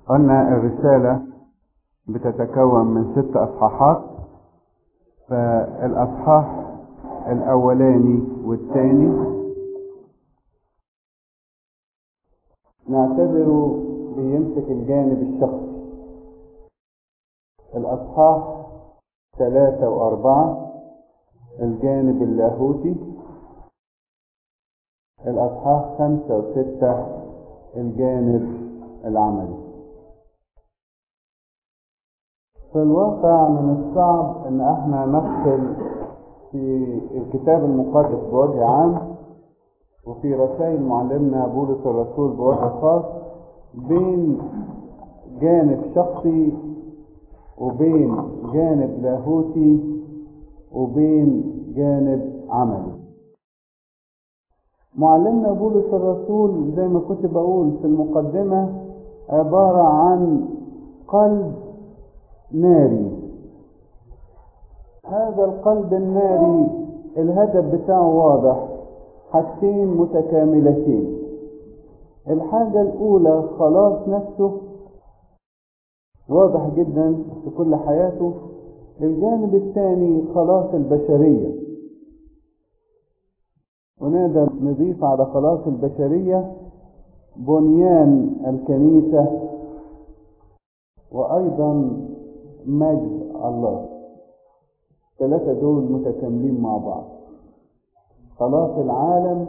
قلنا الرسالة بتتكون من ست أصحاحات فالأصحاح الأولاني والثاني نعتبره بيمسك الجانب الشخصي الأصحاح ثلاثة وأربعة الجانب اللاهوتي الأصحاح خمسة وستة الجانب العملي في الواقع من الصعب ان احنا نفصل في الكتاب المقدس بوجه عام وفي رسائل معلمنا بولس الرسول بوجه خاص بين جانب شخصي وبين جانب لاهوتي وبين جانب عملي معلمنا بولس الرسول زي ما كنت بقول في المقدمة عبارة عن قلب ناري هذا القلب الناري الهدف بتاعه واضح حاجتين متكاملتين الحاجة الأولى خلاص نفسه واضح جدا في كل حياته الجانب الثاني خلاص البشرية ونقدر نضيف على خلاص البشرية بنيان الكنيسة وأيضا مجد الله الثلاثة دول متكاملين مع بعض خلاص العالم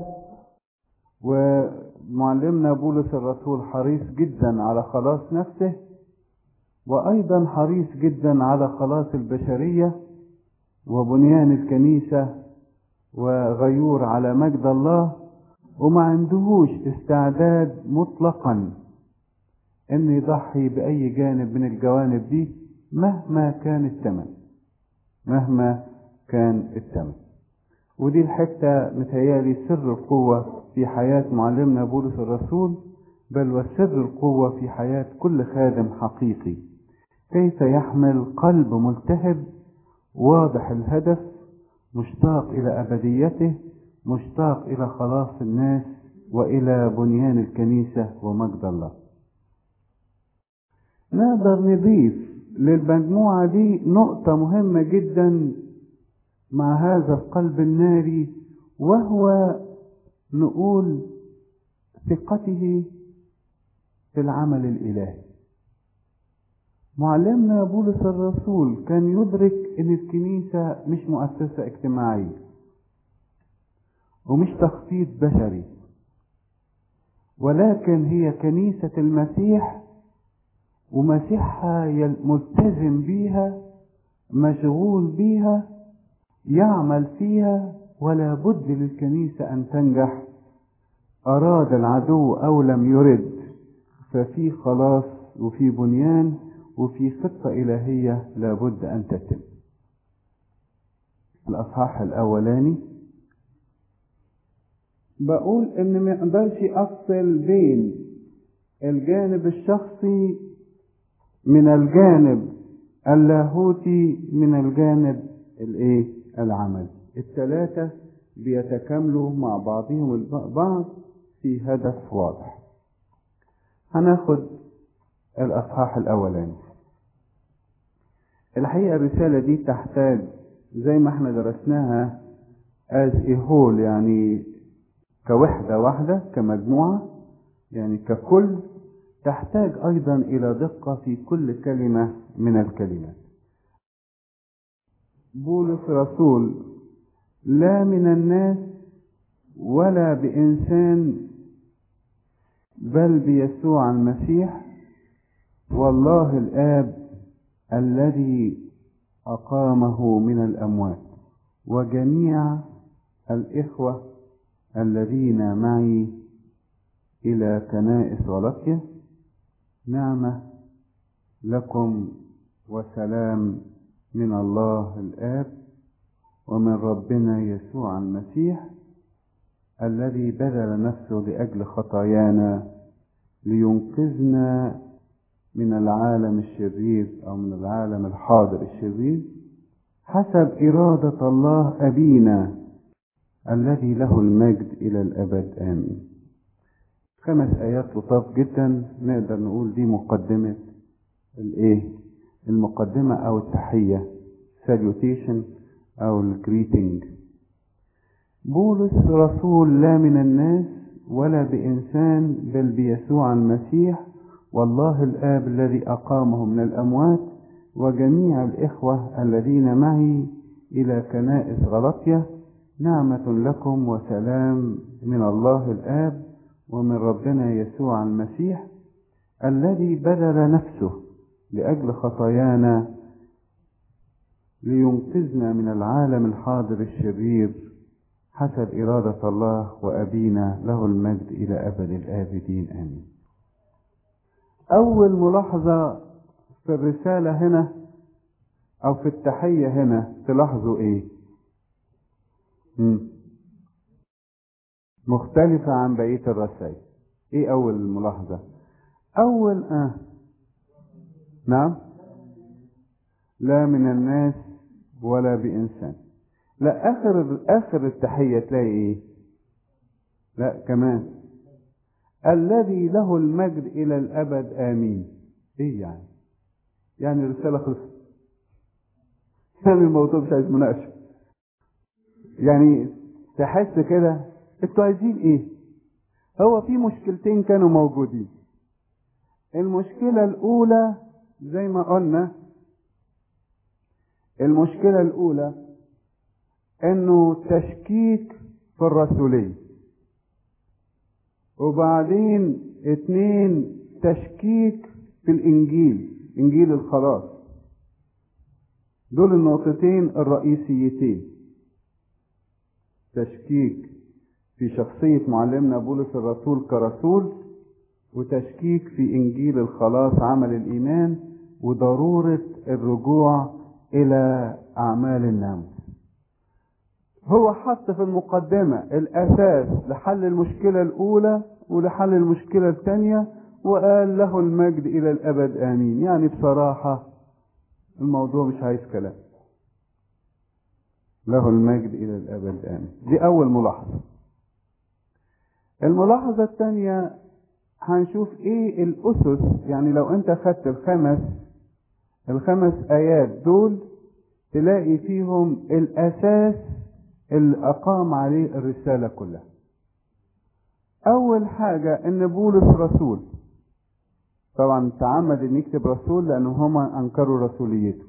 ومعلمنا بولس الرسول حريص جدا على خلاص نفسه وأيضا حريص جدا على خلاص البشرية وبنيان الكنيسة وغيور على مجد الله وما عندهوش استعداد مطلقا ان يضحي باي جانب من الجوانب دي مهما كان الثمن مهما كان الثمن ودي الحتة متهيالي سر القوة في حياة معلمنا بولس الرسول بل وسر القوة في حياة كل خادم حقيقي كيف يحمل قلب ملتهب واضح الهدف مشتاق إلى أبديته مشتاق إلى خلاص الناس وإلى بنيان الكنيسة ومجد الله نقدر نضيف للمجموعة دي نقطة مهمة جدا مع هذا القلب الناري وهو نقول ثقته في العمل الإلهي معلمنا بولس الرسول كان يدرك ان الكنيسة مش مؤسسة اجتماعية ومش تخطيط بشري ولكن هي كنيسة المسيح ومسيحها ملتزم بيها مشغول بيها يعمل فيها ولا بد للكنيسة أن تنجح أراد العدو أو لم يرد ففي خلاص وفي بنيان وفي خطة إلهية لابد أن تتم الأصحاح الأولاني بقول إن ما يقدرش أفصل بين الجانب الشخصي من الجانب اللاهوتي من الجانب الايه العمل الثلاثة بيتكاملوا مع بعضهم البعض في هدف واضح هناخد الأصحاح الأولاني الحقيقة الرسالة دي تحتاج زي ما احنا درسناها as a whole يعني كوحدة واحدة كمجموعة يعني ككل تحتاج أيضا إلى دقة في كل كلمة من الكلمات بولس رسول لا من الناس ولا بإنسان بل بيسوع المسيح والله الآب الذي أقامه من الأموات وجميع الإخوة الذين معي إلى كنائس ولقية نعمة لكم وسلام من الله الآب ومن ربنا يسوع المسيح الذي بذل نفسه لأجل خطايانا لينقذنا من العالم الشرير أو من العالم الحاضر الشرير حسب إرادة الله أبينا الذي له المجد إلى الأبد آمين خمس آيات لطاف جدا نقدر نقول دي مقدمة الإيه؟ المقدمة أو التحية salutation أو الجريتنج بولس رسول لا من الناس ولا بإنسان بل بيسوع المسيح والله الآب الذي أقامه من الأموات وجميع الإخوة الذين معي إلى كنائس غلطية نعمة لكم وسلام من الله الآب ومن ربنا يسوع المسيح الذي بذل نفسه لأجل خطايانا لينقذنا من العالم الحاضر الشرير حسب إرادة الله وأبينا له المجد إلى أبد الآبدين آمين أول ملاحظة في الرسالة هنا أو في التحية هنا تلاحظوا إيه؟ مم. مختلفة عن بقية الرسائل إيه أول ملاحظة؟ أول آه نعم لا من الناس ولا بإنسان لا آخر آخر التحية تلاقي إيه؟ لا كمان الذي له المجد إلى الأبد آمين إيه يعني؟ يعني الرسالة خلصت يعني الموضوع مش عايز مناقشة يعني تحس كده انتوا عايزين ايه هو في مشكلتين كانوا موجودين المشكلة الأولى زي ما قلنا المشكلة الأولى إنه تشكيك في الرسولية وبعدين اتنين تشكيك في الإنجيل إنجيل الخلاص دول النقطتين الرئيسيتين تشكيك في شخصية معلمنا بولس الرسول كرسول وتشكيك في إنجيل الخلاص عمل الإيمان وضرورة الرجوع إلى أعمال الناموس هو حط في المقدمة الأساس لحل المشكلة الأولى ولحل المشكلة الثانية وقال له المجد إلى الأبد آمين يعني بصراحة الموضوع مش عايز كلام له المجد إلى الأبد آمين دي أول ملاحظة الملاحظة الثانية هنشوف ايه الأسس يعني لو انت خدت الخمس الخمس آيات دول تلاقي فيهم الأساس اللي أقام عليه الرسالة كلها أول حاجة إن بولس رسول طبعا تعمد إن يكتب رسول لأن هما أنكروا رسوليته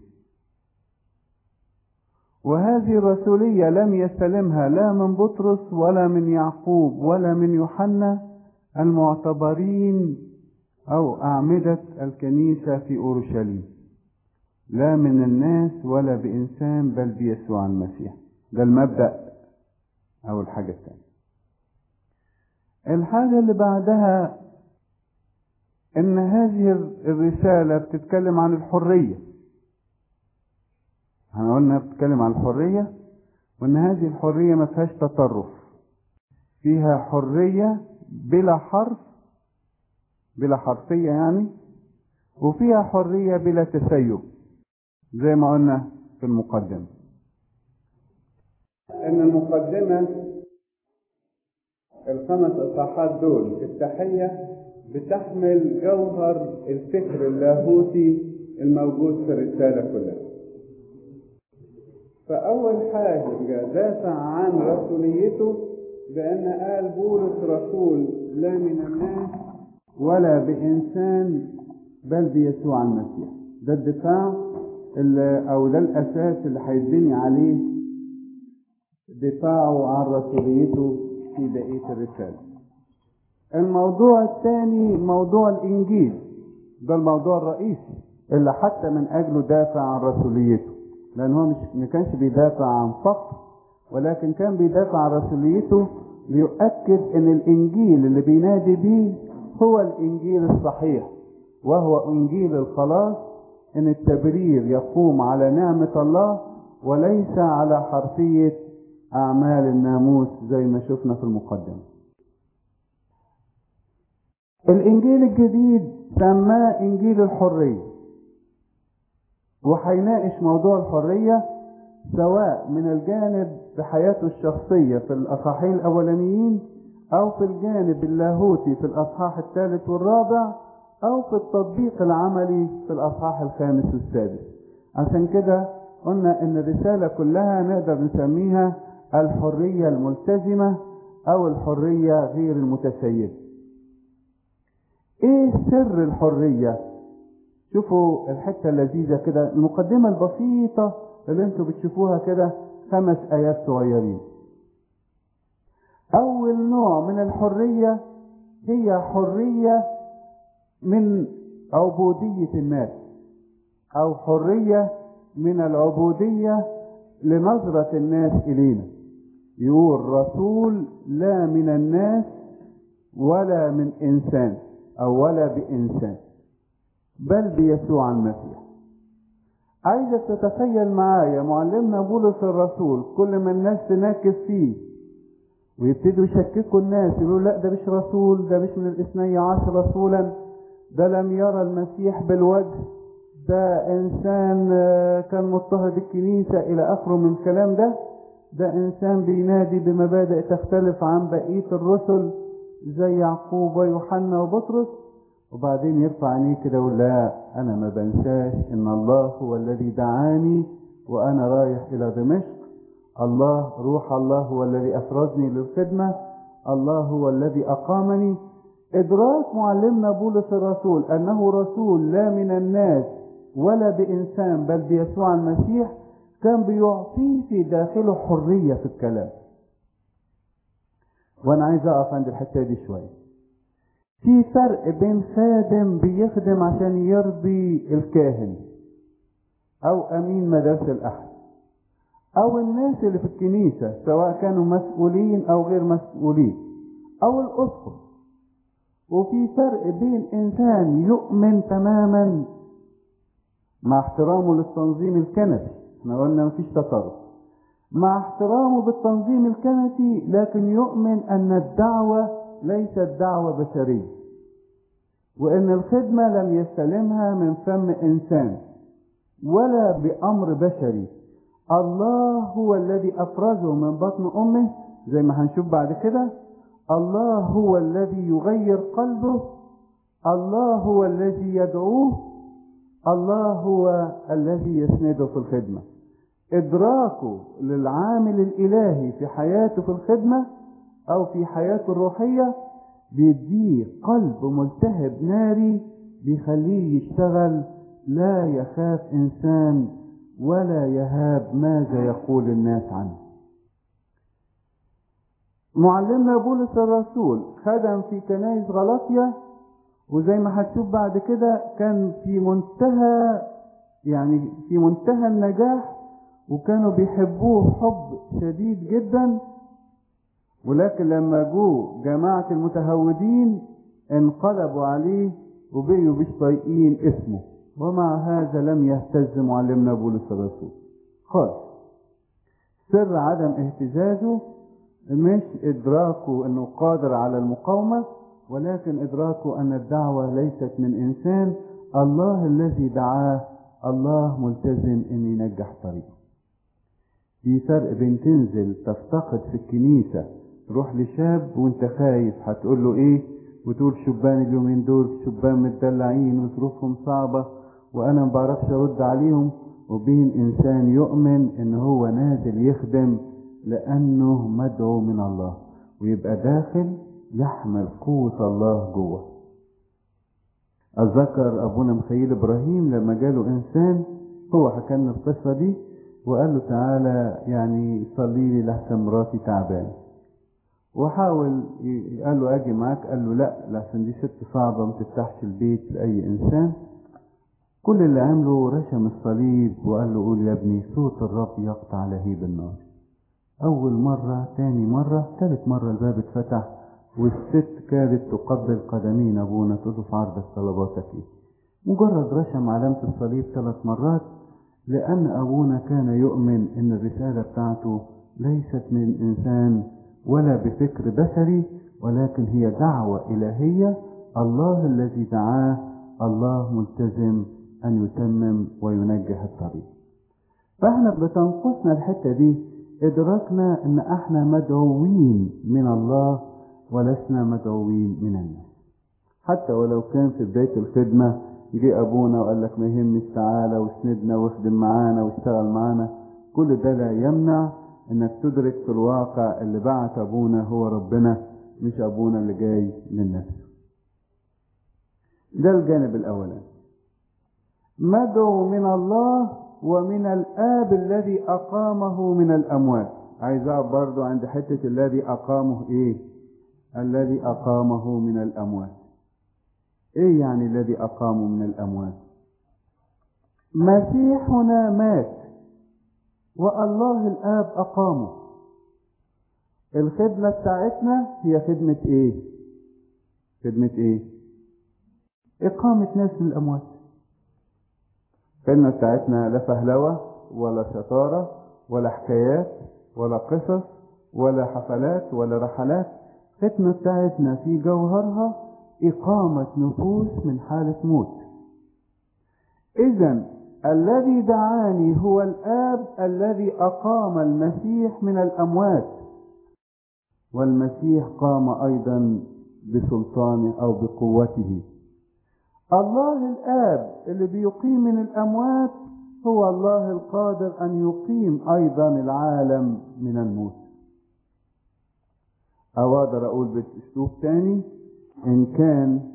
وهذه الرسولية لم يستلمها لا من بطرس ولا من يعقوب ولا من يوحنا المعتبرين أو أعمدة الكنيسة في أورشليم لا من الناس ولا بإنسان بل بيسوع المسيح ده المبدأ أو الحاجة الثانية الحاجة اللي بعدها إن هذه الرسالة بتتكلم عن الحرية احنا قلنا بتتكلم عن الحرية وإن هذه الحرية ما فيهاش تطرف فيها حرية بلا حرف بلا حرفية يعني وفيها حرية بلا تسيب زي ما قلنا في المقدمة إن المقدمة الخمس إصحاحات دول التحية بتحمل جوهر الفكر اللاهوتي الموجود في الرسالة كلها فأول حاجة دافع عن رسوليته بأن قال بولس رسول لا من الناس ولا بإنسان بل بيسوع المسيح ده الدفاع اللي أو ده الأساس اللي هيتبني عليه دفاعه عن رسوليته في بقية الرسالة الموضوع الثاني موضوع الإنجيل ده الموضوع الرئيسي اللي حتى من أجله دافع عن رسوليته لأن هو مش ما كانش بيدافع عن فقر ولكن كان بيدافع عن رسوليته ليؤكد ان الانجيل اللي بينادي بيه هو الانجيل الصحيح وهو انجيل الخلاص ان التبرير يقوم على نعمة الله وليس على حرفية اعمال الناموس زي ما شفنا في المقدمة الانجيل الجديد سماه انجيل الحرية وهيناقش موضوع الحرية سواء من الجانب في حياته الشخصية في الأصحاحين الأولانيين أو في الجانب اللاهوتي في الأصحاح الثالث والرابع أو في التطبيق العملي في الأصحاح الخامس والسادس عشان كده قلنا إن الرسالة كلها نقدر نسميها الحرية الملتزمة أو الحرية غير المتسيبة إيه سر الحرية؟ شوفوا الحتة اللذيذة كده المقدمة البسيطة اللي انتوا بتشوفوها كده خمس آيات صغيرين أول نوع من الحرية هي حرية من عبودية الناس أو حرية من العبودية لنظرة الناس إلينا يقول رسول لا من الناس ولا من إنسان أو ولا بإنسان بل بيسوع المسيح عايزك تتخيل معايا معلمنا بولس الرسول كل ما الناس تناكف فيه ويبتدوا يشككوا الناس يقولوا لا ده مش رسول ده مش من الاثني عشر رسولا ده لم يرى المسيح بالوجه ده انسان كان مضطهد الكنيسة الى اخره من الكلام ده ده انسان بينادي بمبادئ تختلف عن بقية الرسل زي يعقوب ويوحنا وبطرس وبعدين يرفع عينيه كده ويقول لا انا ما بنساش ان الله هو الذي دعاني وانا رايح الى دمشق الله روح الله هو الذي افرزني للخدمه الله هو الذي اقامني ادراك معلمنا بولس الرسول انه رسول لا من الناس ولا بانسان بل بيسوع المسيح كان بيعطيه في داخله حريه في الكلام وانا عايز اقف عند الحته دي شويه في فرق بين خادم بيخدم عشان يرضي الكاهن او امين مدارس الاحد او الناس اللي في الكنيسة سواء كانوا مسؤولين او غير مسؤولين او الاسقف وفي فرق بين انسان يؤمن تماما مع احترامه للتنظيم الكنسي احنا قلنا مفيش تصرف مع احترامه بالتنظيم الكنسي لكن يؤمن ان الدعوه ليست دعوة بشرية وإن الخدمة لم يستلمها من فم إنسان ولا بأمر بشري الله هو الذي أفرزه من بطن أمه زي ما هنشوف بعد كده الله هو الذي يغير قلبه الله هو الذي يدعوه الله هو الذي يسنده في الخدمة إدراكه للعامل الإلهي في حياته في الخدمة أو في حياته الروحية بيديه قلب ملتهب ناري بيخليه يشتغل لا يخاف إنسان ولا يهاب ماذا يقول الناس عنه معلمنا بولس الرسول خدم في كنائس غلطية وزي ما هتشوف بعد كده كان في منتهى يعني في منتهى النجاح وكانوا بيحبوه حب شديد جدا ولكن لما جو جماعة المتهودين انقلبوا عليه وبقوا مش طايقين اسمه ومع هذا لم يهتز معلمنا بولس الرسول خالص سر عدم اهتزازه مش ادراكه انه قادر على المقاومة ولكن ادراكه ان الدعوة ليست من انسان الله الذي دعاه الله ملتزم ان ينجح طريقه في فرق بين تنزل تفتقد في الكنيسة تروح لشاب وانت خايف هتقول له ايه وتقول شبان اليومين دول شبان متدلعين وظروفهم صعبة وانا ما بعرفش ارد عليهم وبين انسان يؤمن ان هو نازل يخدم لانه مدعو من الله ويبقى داخل يحمل قوة الله جوه اتذكر ابونا مخيل ابراهيم لما جاله انسان هو حكى لنا القصة دي وقال له تعالى يعني صلي لي لحسن مراتي تعبان وحاول قال له اجي معاك قال له لا لحسن دي ست صعبة ما تفتحش البيت لأي إنسان كل اللي عمله رشم الصليب وقال له قول يا ابني صوت الرب يقطع لهيب النار أول مرة تاني مرة تالت مرة الباب اتفتح والست كادت تقبل قدمين أبونا تقول له في عرضك طلباتك إيه مجرد رشم علامة الصليب ثلاث مرات لأن أبونا كان يؤمن أن الرسالة بتاعته ليست من إنسان ولا بفكر بشري ولكن هي دعوة إلهية الله الذي دعاه الله ملتزم أن يتمم وينجح الطريق فاحنا بتنقصنا الحتة دي إدراكنا أن احنا مدعوين من الله ولسنا مدعوين من الناس حتى ولو كان في بداية الخدمة جه أبونا وقال لك ما يهمش تعالى واسندنا واخدم معانا واشتغل معانا كل ده لا يمنع انك تدرك في الواقع اللي بعت أبونا هو ربنا مش أبونا اللي جاي من نفسه ده الجانب الأولاني مدعو من الله ومن الآب الذي أقامه من الأموات عايز أقف برضو عند حتة الذي أقامه إيه الذي أقامه من الأموات إيه يعني الذي أقامه من الأموات مسيحنا مات والله الآب أقامه الخدمة بتاعتنا هي خدمة إيه خدمة إيه إقامة ناس من الأموات الخدمة بتاعتنا لا فهلوة ولا شطارة ولا حكايات ولا قصص ولا حفلات ولا رحلات الخدمة بتاعتنا في جوهرها إقامة نفوس من حالة موت إذا الذي دعاني هو الآب الذي أقام المسيح من الأموات والمسيح قام أيضا بسلطانه أو بقوته الله الآب اللي بيقيم من الأموات هو الله القادر أن يقيم أيضا العالم من الموت أو أقدر أقول بأسلوب تاني إن كان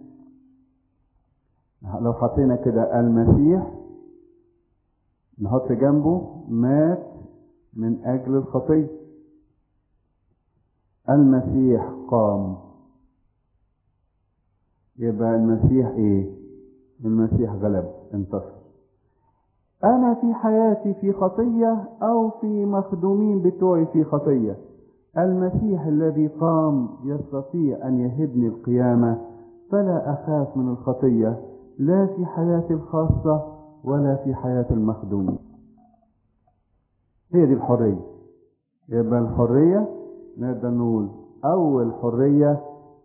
لو حطينا كده المسيح نحط جنبه مات من أجل الخطية المسيح قام يبقى المسيح إيه المسيح غلب انتصر أنا في حياتي في خطية أو في مخدومين بتوعي في خطية المسيح الذي قام يستطيع أن يهبني القيامة فلا أخاف من الخطية لا في حياتي الخاصة ولا في حياة المخدومين هي دي الحرية يبقى الحرية نقدر نقول أول حرية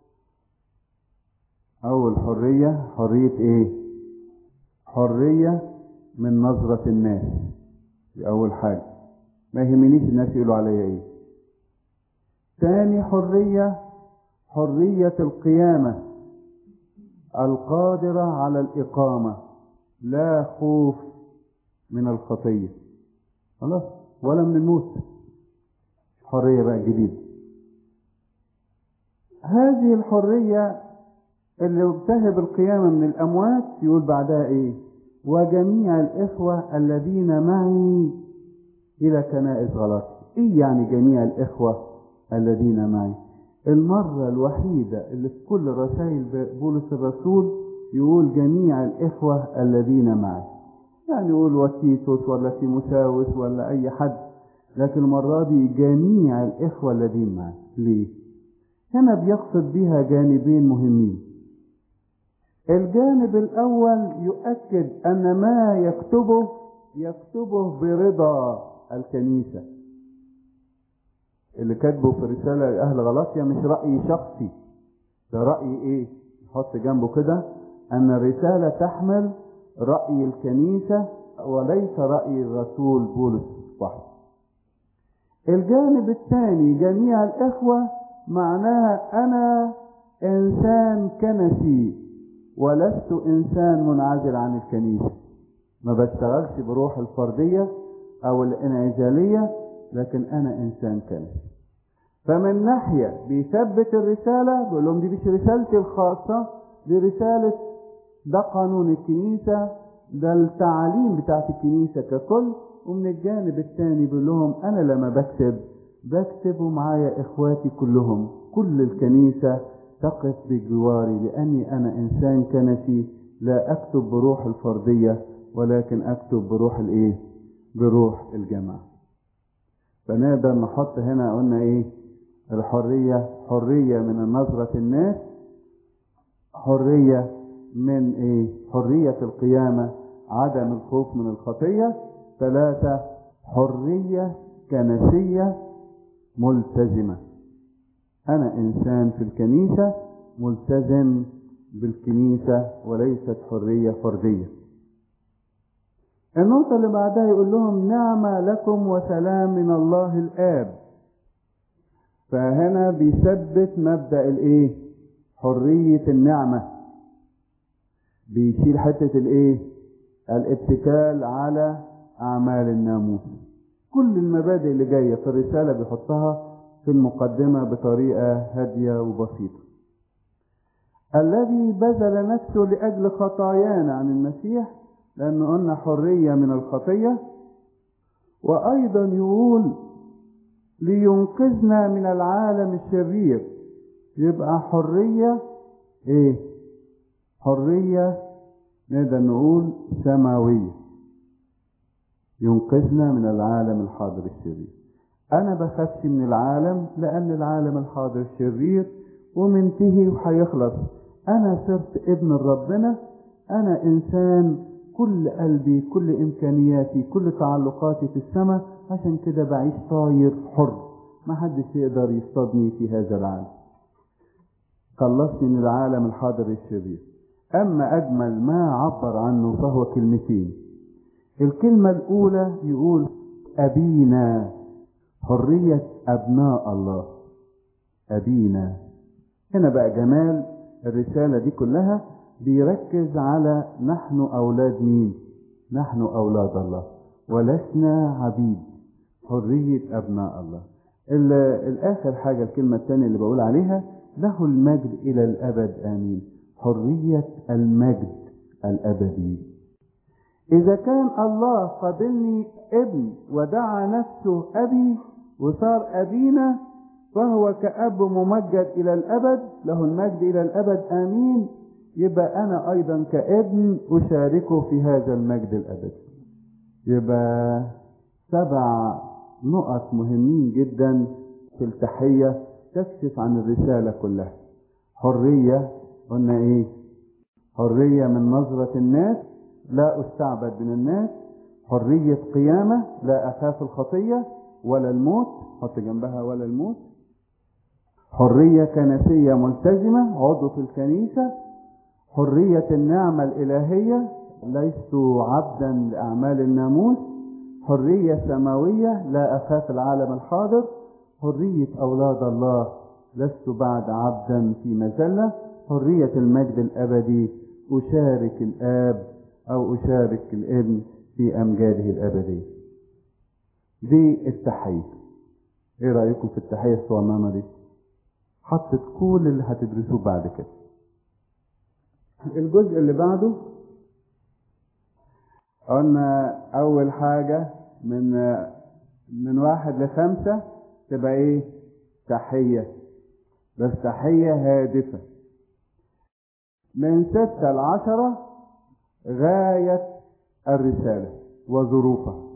أول حرية حرية إيه؟ حرية من نظرة الناس دي أول حاجة ما يهمنيش الناس يقولوا عليا إيه تاني حرية حرية القيامة القادرة على الإقامة لا خوف من الخطية خلاص ولا من الموت حرية بقى جديدة هذه الحرية اللي بتهب القيامة من الأموات يقول بعدها إيه وجميع الإخوة الذين معي إلى كنائس غلط إيه يعني جميع الإخوة الذين معي المرة الوحيدة اللي في كل رسائل بولس الرسول يقول جميع الإخوة الذين معي يعني يقول وتيتوس ولا تيموساوس ولا أي حد لكن المرة دي جميع الإخوة الذين معي ليه؟ هنا بيقصد بها جانبين مهمين الجانب الأول يؤكد أن ما يكتبه يكتبه برضا الكنيسة اللي كاتبه في رسالة لأهل غلاطيا مش رأي شخصي ده رأي إيه؟ نحط جنبه كده أن الرسالة تحمل رأي الكنيسة وليس رأي الرسول بولس وحده. الجانب الثاني جميع الإخوة معناها أنا إنسان كنسي ولست إنسان منعزل عن الكنيسة ما بشتغلش بروح الفردية أو الانعزالية لكن أنا إنسان كنسي فمن ناحية بيثبت الرسالة بيقول لهم دي مش رسالتي الخاصة دي رسالة ده قانون الكنيسة ده التعاليم بتاعت الكنيسة ككل ومن الجانب الثاني بيقول لهم أنا لما بكتب بكتب معايا إخواتي كلهم كل الكنيسة تقف بجواري لأني أنا إنسان كنسي لا أكتب بروح الفردية ولكن أكتب بروح الإيه؟ بروح الجماعة. فنقدر نحط هنا قلنا إيه؟ الحرية حرية من نظرة الناس حرية من إيه؟ حرية القيامة عدم الخوف من الخطية ثلاثة حرية كنسية ملتزمة أنا إنسان في الكنيسة ملتزم بالكنيسة وليست حرية فردية النقطة اللي بعدها يقول لهم نعمة لكم وسلام من الله الآب فهنا بيثبت مبدأ الايه حرية النعمة بيشيل حتة الايه الاتكال على اعمال الناموس كل المبادئ اللي جاية في الرسالة بيحطها في المقدمة بطريقة هادية وبسيطة الذي بذل نفسه لأجل خطايانا عن المسيح لأنه قلنا حرية من الخطية وأيضا يقول لينقذنا من العالم الشرير يبقى حرية ايه حرية نقدر نقول سماوية ينقذنا من العالم الحاضر الشرير انا بخافش من العالم لان العالم الحاضر الشرير ومنتهي وهيخلص انا صرت ابن ربنا انا انسان كل قلبي كل امكانياتي كل تعلقاتي في السماء عشان كده بعيش طاير حر ما حدش يقدر يصطادني في هذا العالم خلصني من العالم الحاضر الشرير اما اجمل ما عبر عنه فهو كلمتين الكلمة الاولى يقول ابينا حرية ابناء الله ابينا هنا بقى جمال الرسالة دي كلها بيركز على نحن أولاد مين نحن أولاد الله ولسنا عبيد حرية أبناء الله الآخر حاجة الكلمة الثانية اللي بقول عليها له المجد إلى الأبد آمين حرية المجد الأبدي إذا كان الله قبلني ابن ودعا نفسه أبي وصار أبينا فهو كأب ممجد إلى الأبد له المجد إلى الأبد آمين يبقى أنا أيضا كابن أشاركه في هذا المجد الأبدي يبقى سبع نقط مهمين جدا في التحية تكشف عن الرسالة كلها حرية قلنا إيه حرية من نظرة الناس لا أستعبد من الناس حرية قيامة لا أخاف الخطية ولا الموت حط جنبها ولا الموت حرية كنسية ملتزمة عضو في الكنيسة حرية النعمة الإلهية ليست عبدا لأعمال الناموس حرية سماوية لا أخاف العالم الحاضر حرية أولاد الله لست بعد عبدا في مزلة حرية المجد الأبدي أشارك الآب أو أشارك الابن في أمجاده الأبدية دي التحية ايه رأيكم في التحية الصغننة دي حطت كل اللي هتدرسوه بعد كده الجزء اللي بعده قلنا أول حاجة من من واحد لخمسة تبقى إيه؟ تحية بس تحية هادفة من ستة لعشرة غاية الرسالة وظروفها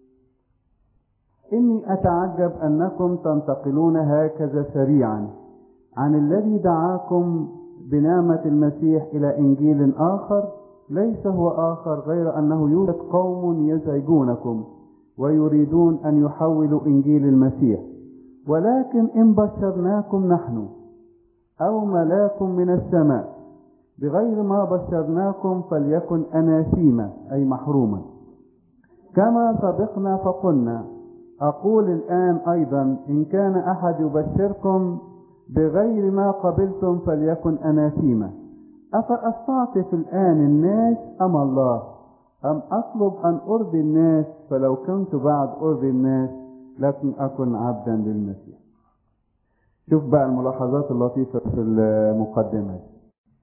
إني أتعجب أنكم تنتقلون هكذا سريعا عن الذي دعاكم بنعمة المسيح إلى إنجيل آخر ليس هو آخر غير أنه يوجد قوم يزعجونكم ويريدون أن يحولوا إنجيل المسيح ولكن إن بشرناكم نحن أو ملاك من السماء بغير ما بشرناكم فليكن أناسيما أي محروما كما سبقنا فقلنا أقول الآن أيضا إن كان أحد يبشركم بغير ما قبلتم فليكن أناسيما أفأستعطف الآن الناس أم الله أم أطلب أن أرضي الناس فلو كنت بعد أرضي الناس لكن أكن عبدا للمسيح شوف بقى الملاحظات اللطيفة في المقدمة دي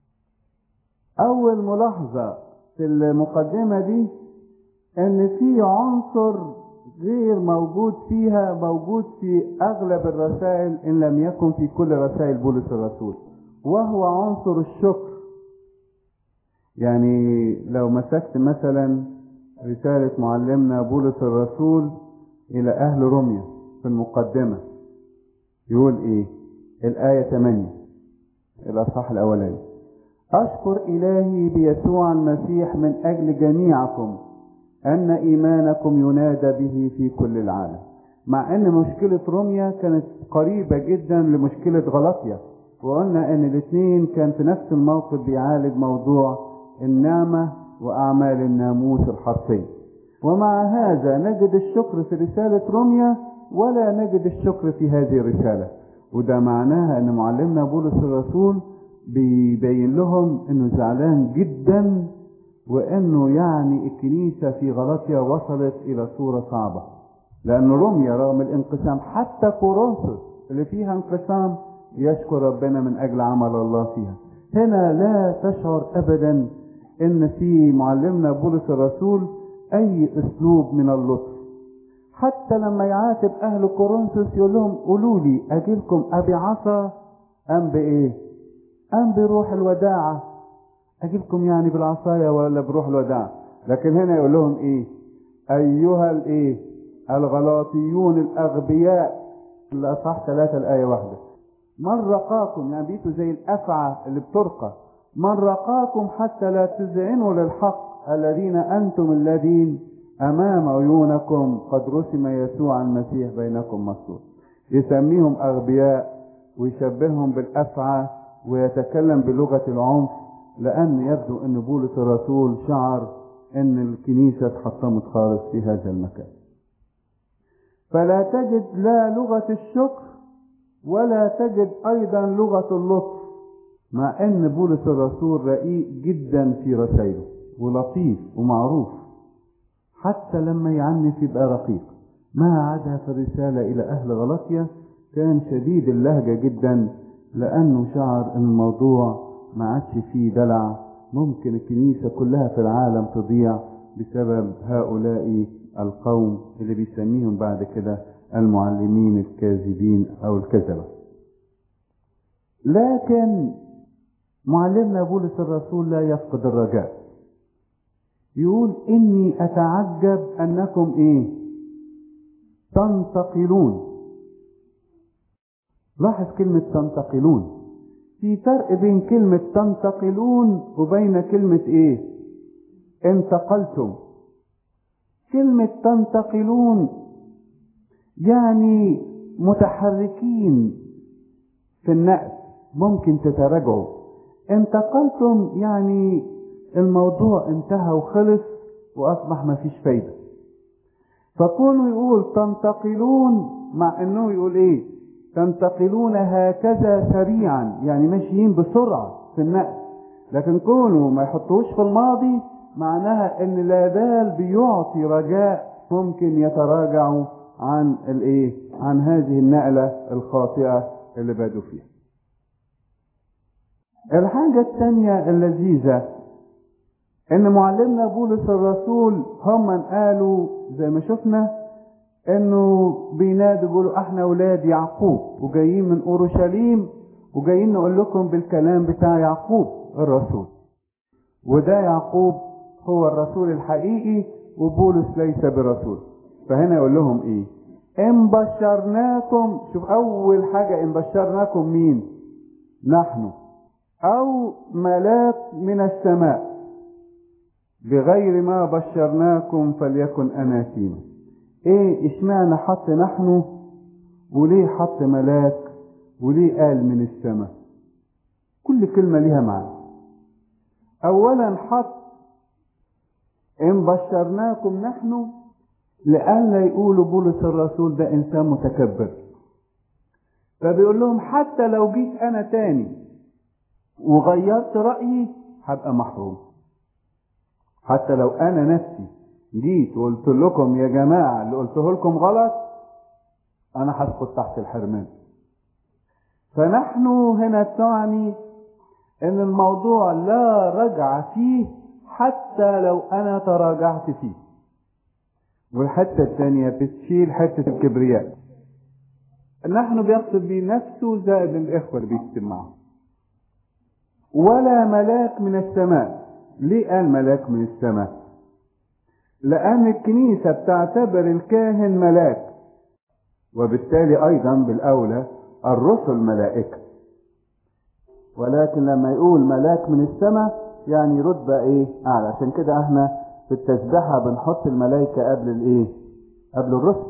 أول ملاحظة في المقدمة دي إن في عنصر غير موجود فيها موجود في أغلب الرسائل إن لم يكن في كل رسائل بولس الرسول وهو عنصر الشكر يعني لو مسكت مثلا رسالة معلمنا بولس الرسول إلى أهل روميا في المقدمة يقول إيه الآية 8 الأصحاح الأولاني أشكر إلهي بيسوع المسيح من أجل جميعكم أن إيمانكم ينادى به في كل العالم مع أن مشكلة روميا كانت قريبة جدا لمشكلة غلطية وقلنا أن الاثنين كان في نفس الموقف بيعالج موضوع النعمة وأعمال الناموس الحرفي ومع هذا نجد الشكر في رسالة روميا ولا نجد الشكر في هذه الرسالة وده معناها ان معلمنا بولس الرسول بيبين لهم انه زعلان جدا وانه يعني الكنيسة في غلطية وصلت الى صورة صعبة لان روميا رغم الانقسام حتى كورنثوس اللي فيها انقسام يشكر ربنا من اجل عمل الله فيها هنا لا تشعر ابدا ان في معلمنا بولس الرسول اي اسلوب من اللطف حتى لما يعاتب اهل كورنثوس يقول لهم قولوا لي اجيلكم ابي عصا ام بايه ام بروح الوداعه اجيلكم يعني بالعصايه ولا بروح الوداعه لكن هنا يقول لهم ايه ايها الايه الغلاطيون الاغبياء الاصح ثلاثة الايه واحده من رقاكم يعني بيتوا زي الافعى اللي بترقى من رقاكم حتى لا تذعنوا للحق الذين انتم الذين امام عيونكم قد رسم يسوع المسيح بينكم مصلوب يسميهم اغبياء ويشبههم بالافعى ويتكلم بلغه العنف لان يبدو ان بولس الرسول شعر ان الكنيسه اتحطمت خالص في هذا المكان فلا تجد لا لغه الشكر ولا تجد ايضا لغه اللطف مع ان بولس الرسول رقيق جدا في رسائله ولطيف ومعروف حتى لما يعنف يبقى رقيق ما عدا في الرسالة إلى أهل غلطية كان شديد اللهجة جدا لأنه شعر أن الموضوع ما عادش فيه دلع ممكن الكنيسة كلها في العالم تضيع بسبب هؤلاء القوم اللي بيسميهم بعد كده المعلمين الكاذبين أو الكذبة لكن معلمنا بولس الرسول لا يفقد الرجاء يقول إني أتعجب أنكم إيه تنتقلون لاحظ كلمة تنتقلون في فرق بين كلمة تنتقلون وبين كلمة إيه انتقلتم كلمة تنتقلون يعني متحركين في النقل ممكن تتراجعوا انتقلتم يعني الموضوع انتهى وخلص واصبح ما فيش فايده فكونه يقول تنتقلون مع انه يقول ايه تنتقلون هكذا سريعا يعني ماشيين بسرعه في النقل لكن كونه ما يحطوش في الماضي معناها ان لا زال بيعطي رجاء ممكن يتراجعوا عن الايه عن هذه النقله الخاطئه اللي بدوا فيها الحاجه الثانيه اللذيذه ان معلمنا بولس الرسول هم قالوا زي ما شفنا انه بينادوا بيقولوا احنا اولاد يعقوب وجايين من اورشليم وجايين نقول لكم بالكلام بتاع يعقوب الرسول وده يعقوب هو الرسول الحقيقي وبولس ليس برسول فهنا يقول لهم ايه ان بشرناكم شوف اول حاجه ان بشرناكم مين نحن او ملاك من السماء بغير ما بشرناكم فليكن أناتينا ايه اشمعنى حط نحن وليه حط ملاك وليه قال من السماء كل كلمة ليها معنى اولا حط ان بشرناكم نحن لئلا يقولوا بولس الرسول ده انسان متكبر فبيقول لهم حتى لو جيت انا تاني وغيرت رأيي هبقى محروم حتى لو انا نفسي جيت وقلت لكم يا جماعة اللي قلته لكم غلط انا هسقط تحت الحرمان فنحن هنا تعني ان الموضوع لا رجع فيه حتى لو انا تراجعت فيه والحتة الثانية بتشيل حتة الكبرياء نحن بيقصد بيه نفسه زائد الاخوة اللي بيكتب معه ولا ملاك من السماء ليه قال ملاك من السماء لأن الكنيسة بتعتبر الكاهن ملاك وبالتالي أيضا بالأولى الرسل ملائكة ولكن لما يقول ملاك من السماء يعني رتبة ايه أعلى عشان كده احنا في التسبيحة بنحط الملائكة قبل الايه قبل الرسل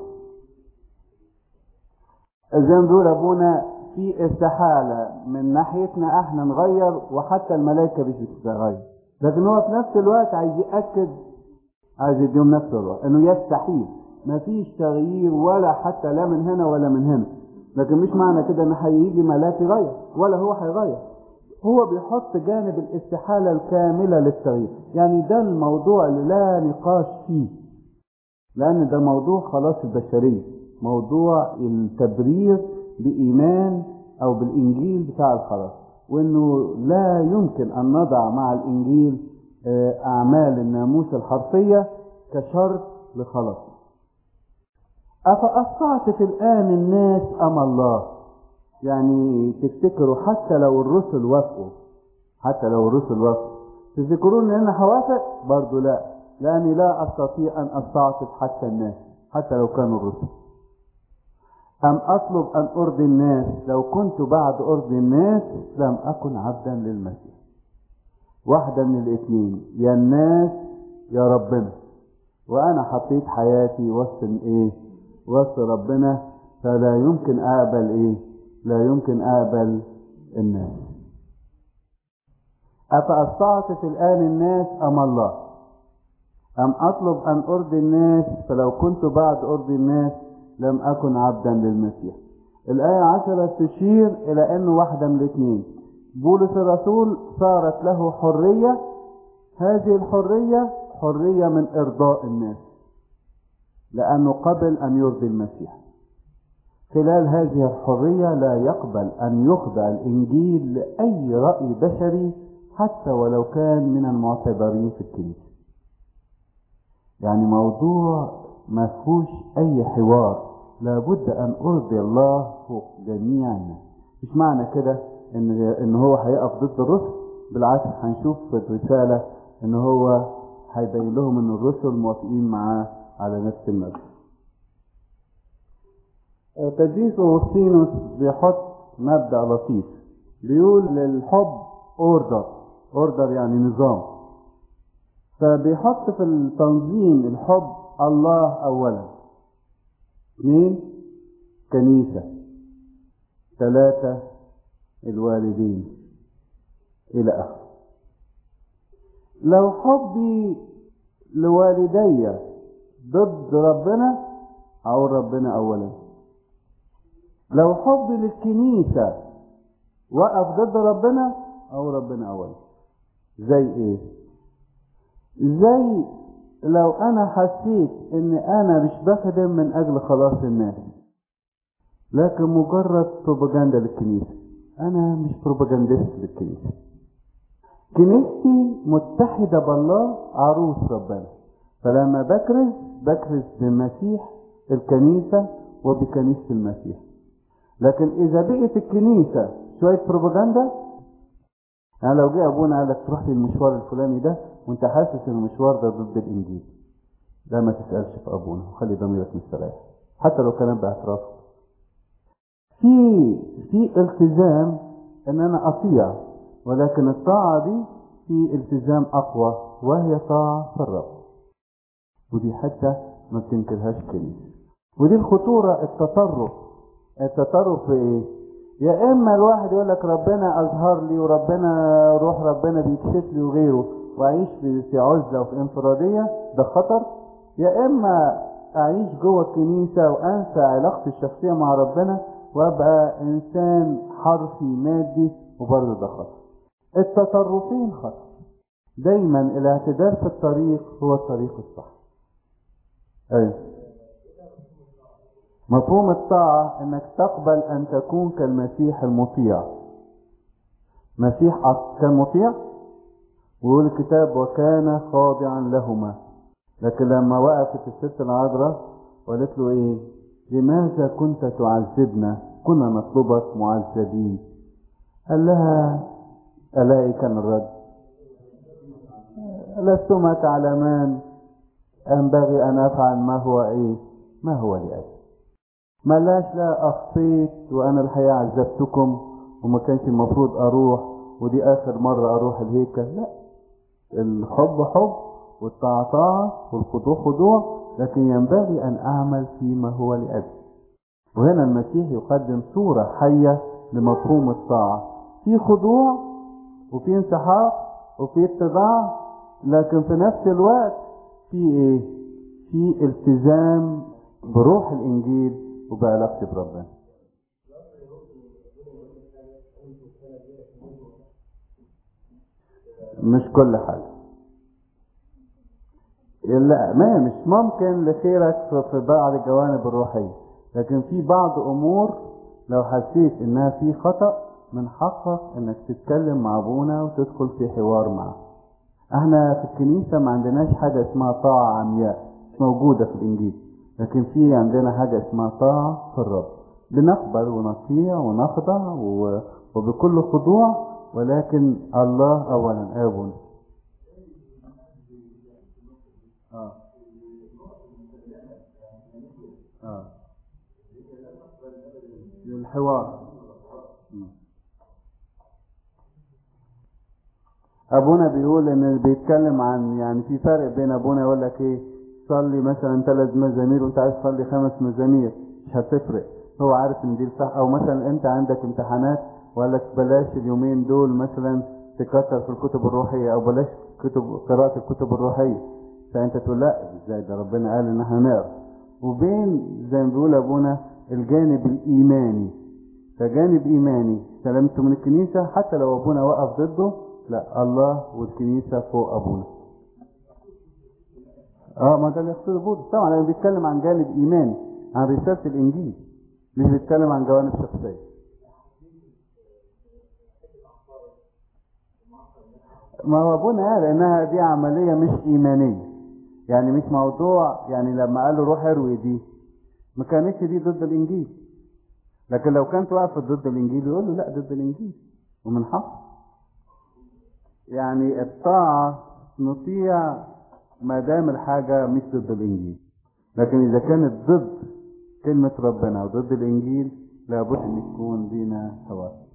زي ما بيقول أبونا في استحالة من ناحيتنا احنا نغير وحتى الملائكة مش بتتغير لكن هو في نفس الوقت عايز يأكد عايز يديهم نفس الوقت انه يستحيل مفيش تغيير ولا حتى لا من هنا ولا من هنا لكن مش معنى كده ان هيجي ملاك يغير ولا هو هيغير هو بيحط جانب الاستحالة الكاملة للتغيير يعني ده الموضوع اللي لا نقاش فيه لأن ده موضوع خلاص البشرية موضوع التبرير بإيمان أو بالإنجيل بتاع الخلاص وإنه لا يمكن أن نضع مع الإنجيل أعمال الناموس الحرفية كشرط لخلاص أفأسقطت الآن الناس أم الله يعني تفتكروا حتى لو الرسل وافقوا حتى لو الرسل وافقوا تفتكرون ان انا هوافق برضو لا لاني لا استطيع ان استعطف حتى الناس حتى لو كانوا الرسل ام اطلب ان ارضي الناس لو كنت بعد ارضي الناس لم اكن عبدا للمسيح واحدة من الاثنين يا الناس يا ربنا وانا حطيت حياتي وسط ايه وسط ربنا فلا يمكن اقبل ايه لا يمكن اقبل الناس افاستعطف الان الناس ام الله ام اطلب ان ارضي الناس فلو كنت بعد ارضي الناس لم اكن عبدا للمسيح الايه عشرة تشير الى انه واحدة من الاثنين بولس الرسول صارت له حرية هذه الحرية حرية من ارضاء الناس لانه قبل ان يرضي المسيح خلال هذه الحرية لا يقبل أن يخضع الإنجيل لأي رأي بشري حتى ولو كان من المعتبرين في الكنيسة. يعني موضوع ما فيهوش أي حوار لابد أن أرضي الله فوق جميع الناس. مش معنى كده إن إن هو هيقف ضد الرسل بالعكس هنشوف في الرسالة إن هو هيبين لهم إن الرسل موافقين معاه على نفس المبدأ. قديس أوغسطينوس بيحط مبدأ لطيف بيقول للحب اوردر اوردر يعني نظام فبيحط في التنظيم الحب الله أولا اثنين كنيسة ثلاثة الوالدين إلى آخره لو حبي لوالدي ضد ربنا أو ربنا أولا لو حبي للكنيسة وقف ضد ربنا أو ربنا أولا زي إيه؟ زي لو أنا حسيت إن أنا مش بخدم من أجل خلاص الناس لكن مجرد بروباجندا للكنيسة أنا مش بروباجندست للكنيسة كنيستي متحدة بالله عروس ربنا فلما بكرز بكرز بالمسيح الكنيسة وبكنيسة المسيح لكن إذا بقت الكنيسة شوية بروباجندا يعني لو جه أبونا قال لك تروح لي المشوار الفلاني ده وأنت حاسس إن المشوار ده ضد الإنجيل لا ما تسألش في أبونا وخلي ضميرك مستريح حتى لو كان باعترافك في في التزام ان انا اطيع ولكن الطاعة دي في التزام اقوى وهي طاعة في الرب ودي حتى ما بتنكرهاش كنيسة ودي الخطورة التطرف التطرف في ايه يا اما الواحد يقول لك ربنا اظهر لي وربنا روح ربنا بيكشف لي وغيره واعيش في في عزلة وفي انفرادية ده خطر يا اما اعيش جوه الكنيسة وانسى علاقتي الشخصية مع ربنا وابقى انسان حرفي مادي وبرضه ده خطر التطرفين خطر دايما الاعتدال في الطريق هو الطريق الصح ايوه مفهوم الطاعة انك تقبل ان تكون كالمسيح المطيع مسيح كان مطيع ويقول الكتاب وكان خاضعا لهما لكن لما وقفت الست العذراء وقالت له ايه لماذا كنت تعذبنا كنا نطلبك معذبين قال لها ألاقي كان الرد لستما تعلمان ينبغي أن أفعل ما هو إيه ما هو لأجل ملاش لا أخطيت وأنا الحقيقة عذبتكم وما كانش المفروض أروح ودي آخر مرة أروح الهيكل لا الحب حب والطاعة طاعة والخضوع خضوع لكن ينبغي أن أعمل فيما هو لأجل وهنا المسيح يقدم صورة حية لمفهوم الطاعة في خضوع وفي انسحاق وفي اتباع لكن في نفس الوقت في ايه في التزام بروح الانجيل وبعلاقتي بربنا مش كل حاجة لا ما مش ممكن لخيرك في- في بعض الجوانب الروحية لكن في بعض أمور لو حسيت إنها في خطأ من حقك إنك تتكلم مع أبونا وتدخل في حوار معه احنا في الكنيسة ما عندناش حاجة اسمها طاعة عمياء مش موجودة في الإنجيل لكن في عندنا حاجة اسمها طاعة في الرب بنقبل ونطيع ونخضع و- وبكل خضوع ولكن الله أولا آبنا آه. آه. للحوار مم. ابونا بيقول ان اللي بيتكلم عن يعني في فرق بين ابونا يقول لك ايه صلي مثلا ثلاث مزامير وانت عايز تصلي خمس مزامير مش هتفرق هو عارف ان دي صح او مثلا انت عندك امتحانات وقال لك بلاش اليومين دول مثلا تكتر في الكتب الروحيه او بلاش كتب قراءه الكتب الروحيه فانت تقول لا ازاي ده ربنا قال ان احنا نقرا وبين زي ما بيقول ابونا الجانب الايماني فجانب ايماني سلامته من الكنيسه حتى لو ابونا وقف ضده لا الله والكنيسه فوق ابونا اه ما ده اللي يقصده بولس طبعا انا بيتكلم عن جانب ايماني عن رساله الانجيل مش بيتكلم عن جوانب شخصيه ما هو ابونا قال انها دي عمليه مش ايمانيه يعني مش موضوع يعني لما قال له روح اروي دي ما كانتش دي ضد الانجيل لكن لو كانت وقفت ضد الانجيل يقول له لا ضد الانجيل ومن حقه يعني الطاعه نطيع ما دام الحاجه مش ضد الانجيل لكن اذا كانت ضد كلمه ربنا وضد الانجيل لابد ان يكون لينا حوار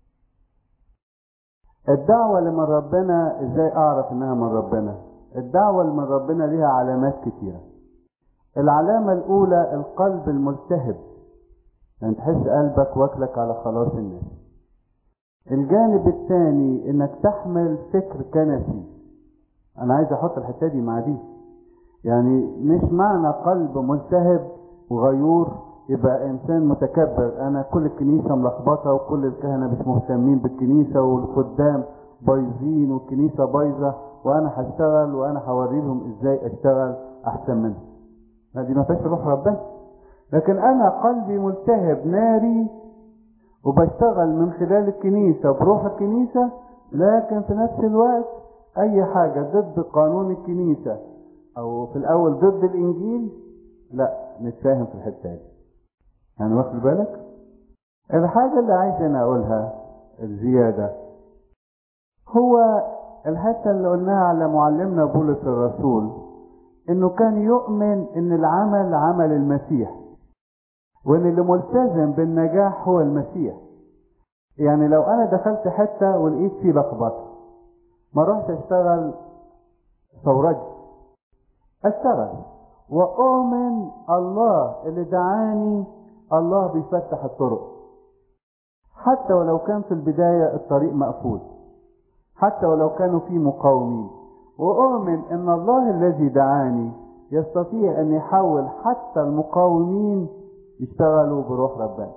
الدعوة اللي من ربنا ازاي اعرف انها من ربنا الدعوة اللي من ربنا ليها علامات كتيرة العلامة الاولى القلب الملتهب يعني تحس قلبك واكلك على خلاص الناس الجانب الثاني انك تحمل فكر كنسي انا عايز احط الحته دي مع دي يعني مش معنى قلب ملتهب وغيور يبقى انسان متكبر انا كل الكنيسه ملخبطه وكل الكهنه مش مهتمين بالكنيسه والخدام بايظين والكنيسه بايظه وانا هشتغل وانا هوري لهم ازاي اشتغل احسن منهم لا دي ما فيهاش روح ربنا لكن انا قلبي ملتهب ناري وبشتغل من خلال الكنيسه بروح الكنيسه لكن في نفس الوقت اي حاجه ضد قانون الكنيسه او في الاول ضد الانجيل لا نتفاهم في الحته دي يعني واخد بالك الحاجه اللي عايز انا اقولها الزياده هو الحته اللي قلناها على معلمنا بولس الرسول انه كان يؤمن ان العمل عمل المسيح وان اللي ملتزم بالنجاح هو المسيح يعني لو انا دخلت حته ولقيت فيه لخبطه ما اروحش اشتغل ثورجي اشتغل واؤمن الله اللي دعاني الله بيفتح الطرق حتى ولو كان في البدايه الطريق مقفول حتى ولو كانوا في مقاومين واؤمن ان الله الذي دعاني يستطيع ان يحول حتى المقاومين يشتغلوا بروح ربنا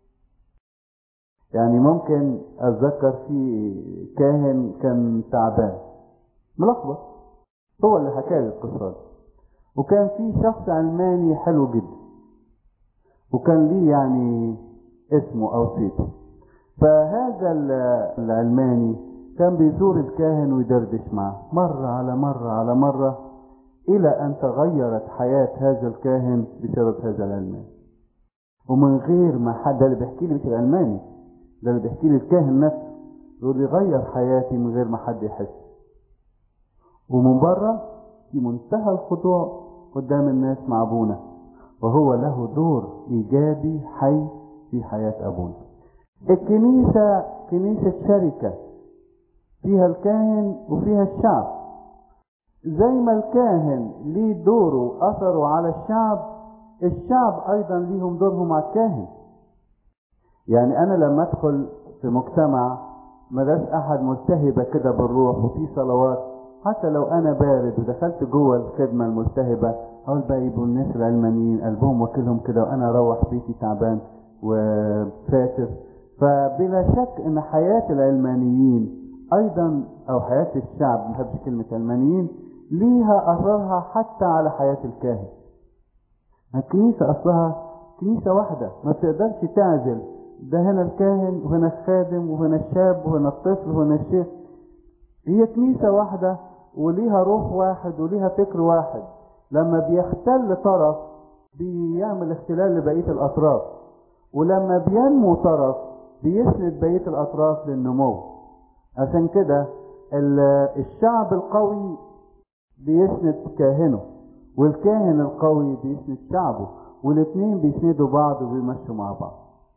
يعني ممكن اتذكر في كاهن كان تعبان ملخبط هو اللي حكى لي القصه دي وكان في شخص علماني حلو جدا وكان ليه يعني اسمه او صيته فهذا العلماني كان بيزور الكاهن ويدردش معه مرة على مرة على مرة إلى أن تغيرت حياة هذا الكاهن بسبب هذا العلماني ومن غير ما حد ده اللي بيحكي لي مش العلماني ده اللي بيحكي لي الكاهن نفسه يقول لي غير حياتي من غير ما حد يحس ومن بره في منتهى الخضوع قدام الناس مع ابونا وهو له دور ايجابي حي في حياه ابونا الكنيسه كنيسه شركه فيها الكاهن وفيها الشعب زي ما الكاهن ليه دوره اثره على الشعب الشعب ايضا ليهم دورهم على الكاهن يعني انا لما ادخل في مجتمع مداش احد ملتهبه كده بالروح وفي صلوات حتى لو انا بارد ودخلت جوه الخدمه الملتهبه اقول بقى يبقوا الناس العلمانيين قلبهم واكلهم كده وانا اروح بيتي تعبان وفاتر فبلا شك ان حياه العلمانيين ايضا او حياة الشعب ما بحبش كلمة علمانيين ليها اثرها حتى على حياة الكاهن الكنيسة اصلها كنيسة واحدة ما تقدرش تعزل ده هنا الكاهن وهنا الخادم وهنا الشاب وهنا الطفل وهنا الشيخ هي كنيسة واحدة وليها روح واحد وليها فكر واحد لما بيختل طرف بيعمل اختلال لبقية الأطراف ولما بينمو طرف بيسند بقية الأطراف للنمو عشان كده الشعب القوي بيسند كاهنه والكاهن القوي بيسند شعبه والاثنين بيسندوا بعض وبيمشوا مع بعض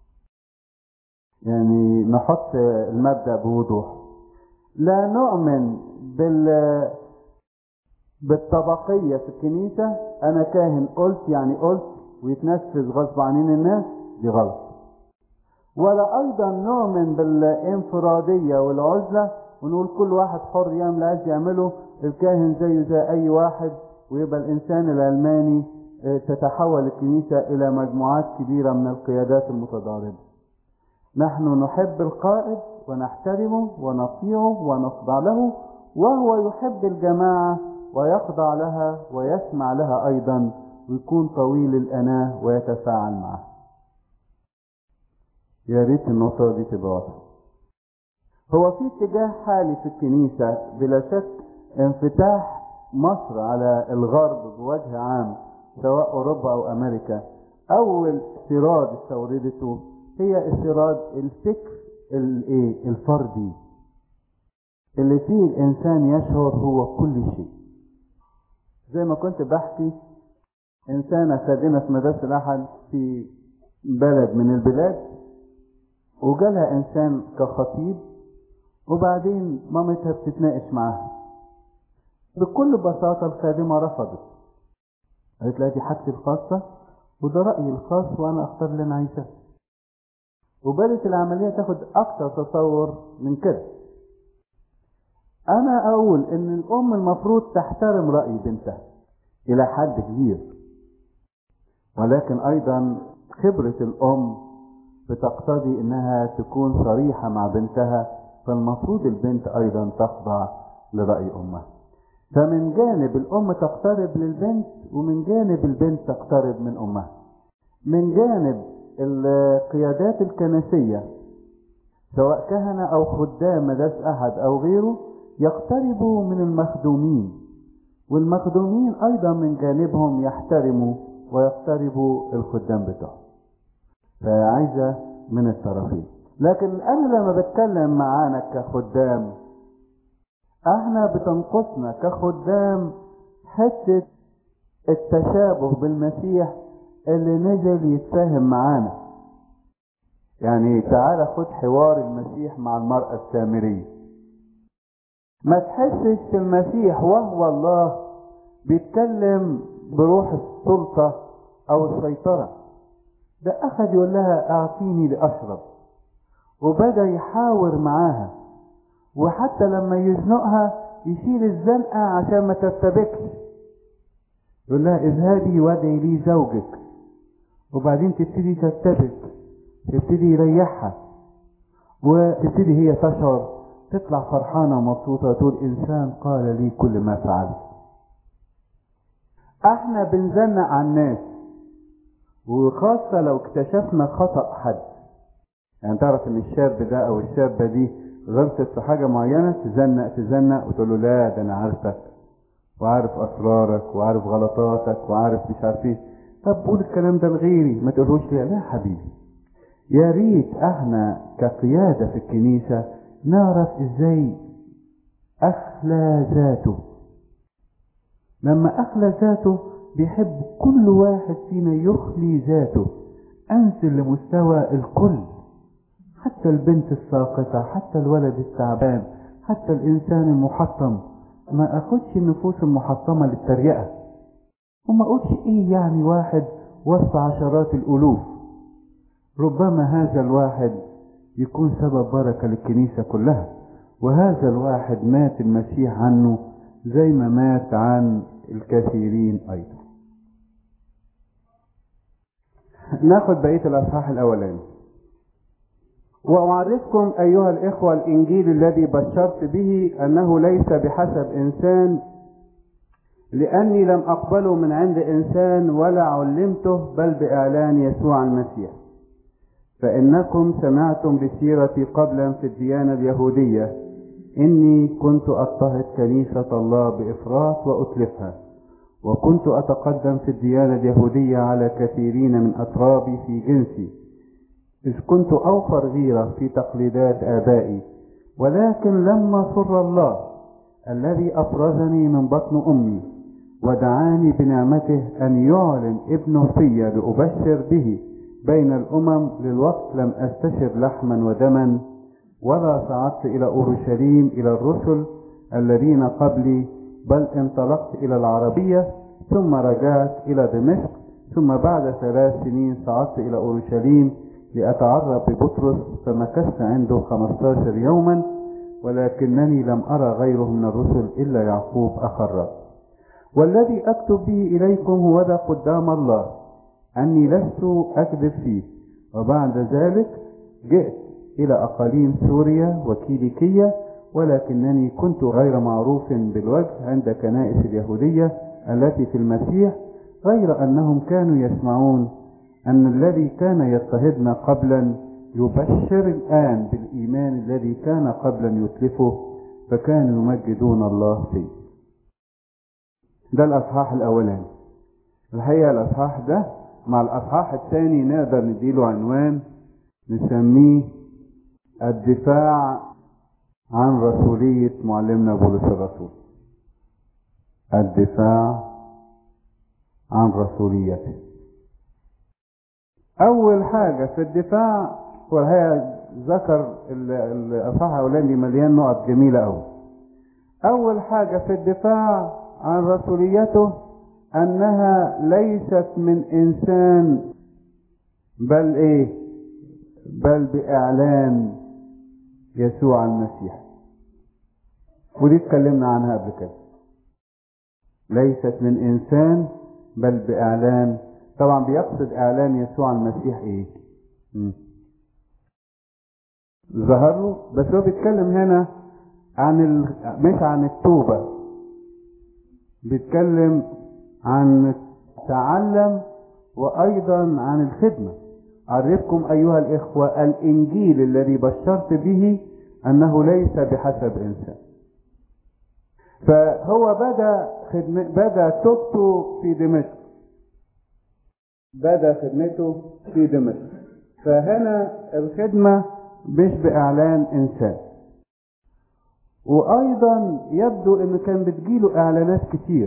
يعني نحط المبدأ بوضوح لا نؤمن بال بالطبقية في الكنيسة أنا كاهن قلت يعني قلت ويتنفذ غصب عنين الناس دي غلط ولا أيضا نؤمن بالانفرادية والعزلة ونقول كل واحد حر يعمل اللي عايز يعمله الكاهن زيه زي أي واحد ويبقى الإنسان العلماني تتحول الكنيسة إلى مجموعات كبيرة من القيادات المتضاربة نحن نحب القائد ونحترمه ونطيعه ونخضع له وهو يحب الجماعة ويخضع لها ويسمع لها أيضا ويكون طويل الأناة ويتفاعل معها يا ريت النقطة دي تبقى واضحة هو في اتجاه حالي في الكنيسة بلا شك انفتاح مصر على الغرب بوجه عام سواء أوروبا أو أمريكا أول استيراد استوردته هي استيراد الفكر الايه الفردي اللي فيه الإنسان يشعر هو كل شيء زي ما كنت بحكي إنسانة خادمة في مدرسة الأحد في بلد من البلاد وجالها إنسان كخطيب وبعدين مامتها بتتناقش معاها بكل بساطة الخادمة رفضت قالت لها دي حاجتي الخاصة وده رأيي الخاص وأنا أختار اللي أنا عايزاه وبدت العملية تاخد أكتر تصور من كده أنا أقول إن الأم المفروض تحترم رأي بنتها إلى حد كبير ولكن أيضا خبرة الأم بتقتضي إنها تكون صريحة مع بنتها فالمفروض البنت أيضا تخضع لرأي أمها فمن جانب الأم تقترب للبنت ومن جانب البنت تقترب من أمها من جانب القيادات الكنسية سواء كهنة أو خدام مدرسة أحد أو غيره يقتربوا من المخدومين والمخدومين أيضا من جانبهم يحترموا ويقتربوا الخدام بتوعهم فعايزة من الطرفين لكن أنا لما بتكلم معانا كخدام احنا بتنقصنا كخدام حتة التشابه بالمسيح اللي نزل يتفاهم معانا يعني تعالى خد حوار المسيح مع المرأة السامرية ما تحسش في المسيح وهو الله بيتكلم بروح السلطة او السيطرة ده اخذ يقول لها اعطيني لاشرب وبدأ يحاور معاها وحتى لما يزنقها يشيل الزنقة عشان ما ترتبكش يقول لها اذهبي وادعي لي زوجك وبعدين تبتدي ترتبك تبتدي يريحها وتبتدي هي تشعر تطلع فرحانة ومبسوطة تقول إنسان قال لي كل ما فعلت احنا بنزنق على الناس وخاصة لو اكتشفنا خطأ حد يعني تعرف ان الشاب ده او الشابة دي غلطت في حاجة معينة تزنق تزنق وتقول له لا ده انا عارفك وعارف اسرارك وعارف غلطاتك وعارف مش عارف ايه طب قول الكلام ده لغيري ما تقولوش لي لا حبيبي يا ريت احنا كقيادة في الكنيسة نعرف ازاي اخلى ذاته لما اخلى ذاته بيحب كل واحد فينا يخلي ذاته انزل لمستوى الكل حتى البنت الساقطة حتى الولد التعبان حتى الانسان المحطم ما اخدش النفوس المحطمة للتريقة وما اقولش ايه يعني واحد وسط عشرات الالوف ربما هذا الواحد يكون سبب بركة للكنيسة كلها وهذا الواحد مات المسيح عنه زي ما مات عن الكثيرين ايضا ناخد بقية الاصحاح الاولاني وأعرفكم أيها الإخوة الإنجيل الذي بشرت به أنه ليس بحسب إنسان لأني لم أقبله من عند إنسان ولا علمته بل بإعلان يسوع المسيح فإنكم سمعتم بسيرتي قبلا في الديانة اليهودية إني كنت أضطهد كنيسة الله بإفراط وأتلفها وكنت أتقدم في الديانة اليهودية على كثيرين من أترابي في جنسي إذ كنت أوفر غيرة في تقليدات آبائي ولكن لما سر الله الذي أفرزني من بطن أمي ودعاني بنعمته أن يعلن ابنه في لأبشر به بين الأمم للوقت لم أستشر لحما ودما ولا صعدت إلى أورشليم إلى الرسل الذين قبلي بل انطلقت إلى العربية ثم رجعت إلى دمشق ثم بعد ثلاث سنين صعدت إلى أورشليم لأتعرف ببطرس فمكثت عنده 15 يوما ولكنني لم أرى غيره من الرسل إلا يعقوب أخا الرب والذي أكتب به إليكم هو ذا قدام الله أني لست أكذب فيه وبعد ذلك جئت إلى أقاليم سوريا وكيليكية ولكنني كنت غير معروف بالوجه عند كنائس اليهودية التي في المسيح غير أنهم كانوا يسمعون أن الذي كان يضطهدنا قبلا يبشر الآن بالإيمان الذي كان قبلا يتلفه فكانوا يمجدون الله فيه ده الأصحاح الأولاني الحقيقة الأصحاح ده مع الأصحاح الثاني نقدر نديله عنوان نسميه الدفاع عن رسولية معلمنا بولس الرسول الدفاع عن رسوليته أول حاجة في الدفاع وهي ذكر الأصحاح الأولاني مليان نقط جميلة أوي أول حاجة في الدفاع عن رسوليته أنها ليست من إنسان بل إيه بل بإعلان يسوع المسيح ودي اتكلمنا عنها قبل كده ليست من إنسان بل بإعلان طبعا بيقصد إعلان يسوع المسيح إيه م. ظهر له بس هو بيتكلم هنا عن ال... مش عن التوبة بيتكلم عن التعلم وأيضا عن الخدمة أعرفكم أيها الإخوة الإنجيل الذي بشرت به أنه ليس بحسب إنسان فهو بدأ خدمة بدأ توبته في دمشق بدأ خدمته في دمشق فهنا الخدمة مش بإعلان إنسان وأيضا يبدو إن كان بتجيله إعلانات كتير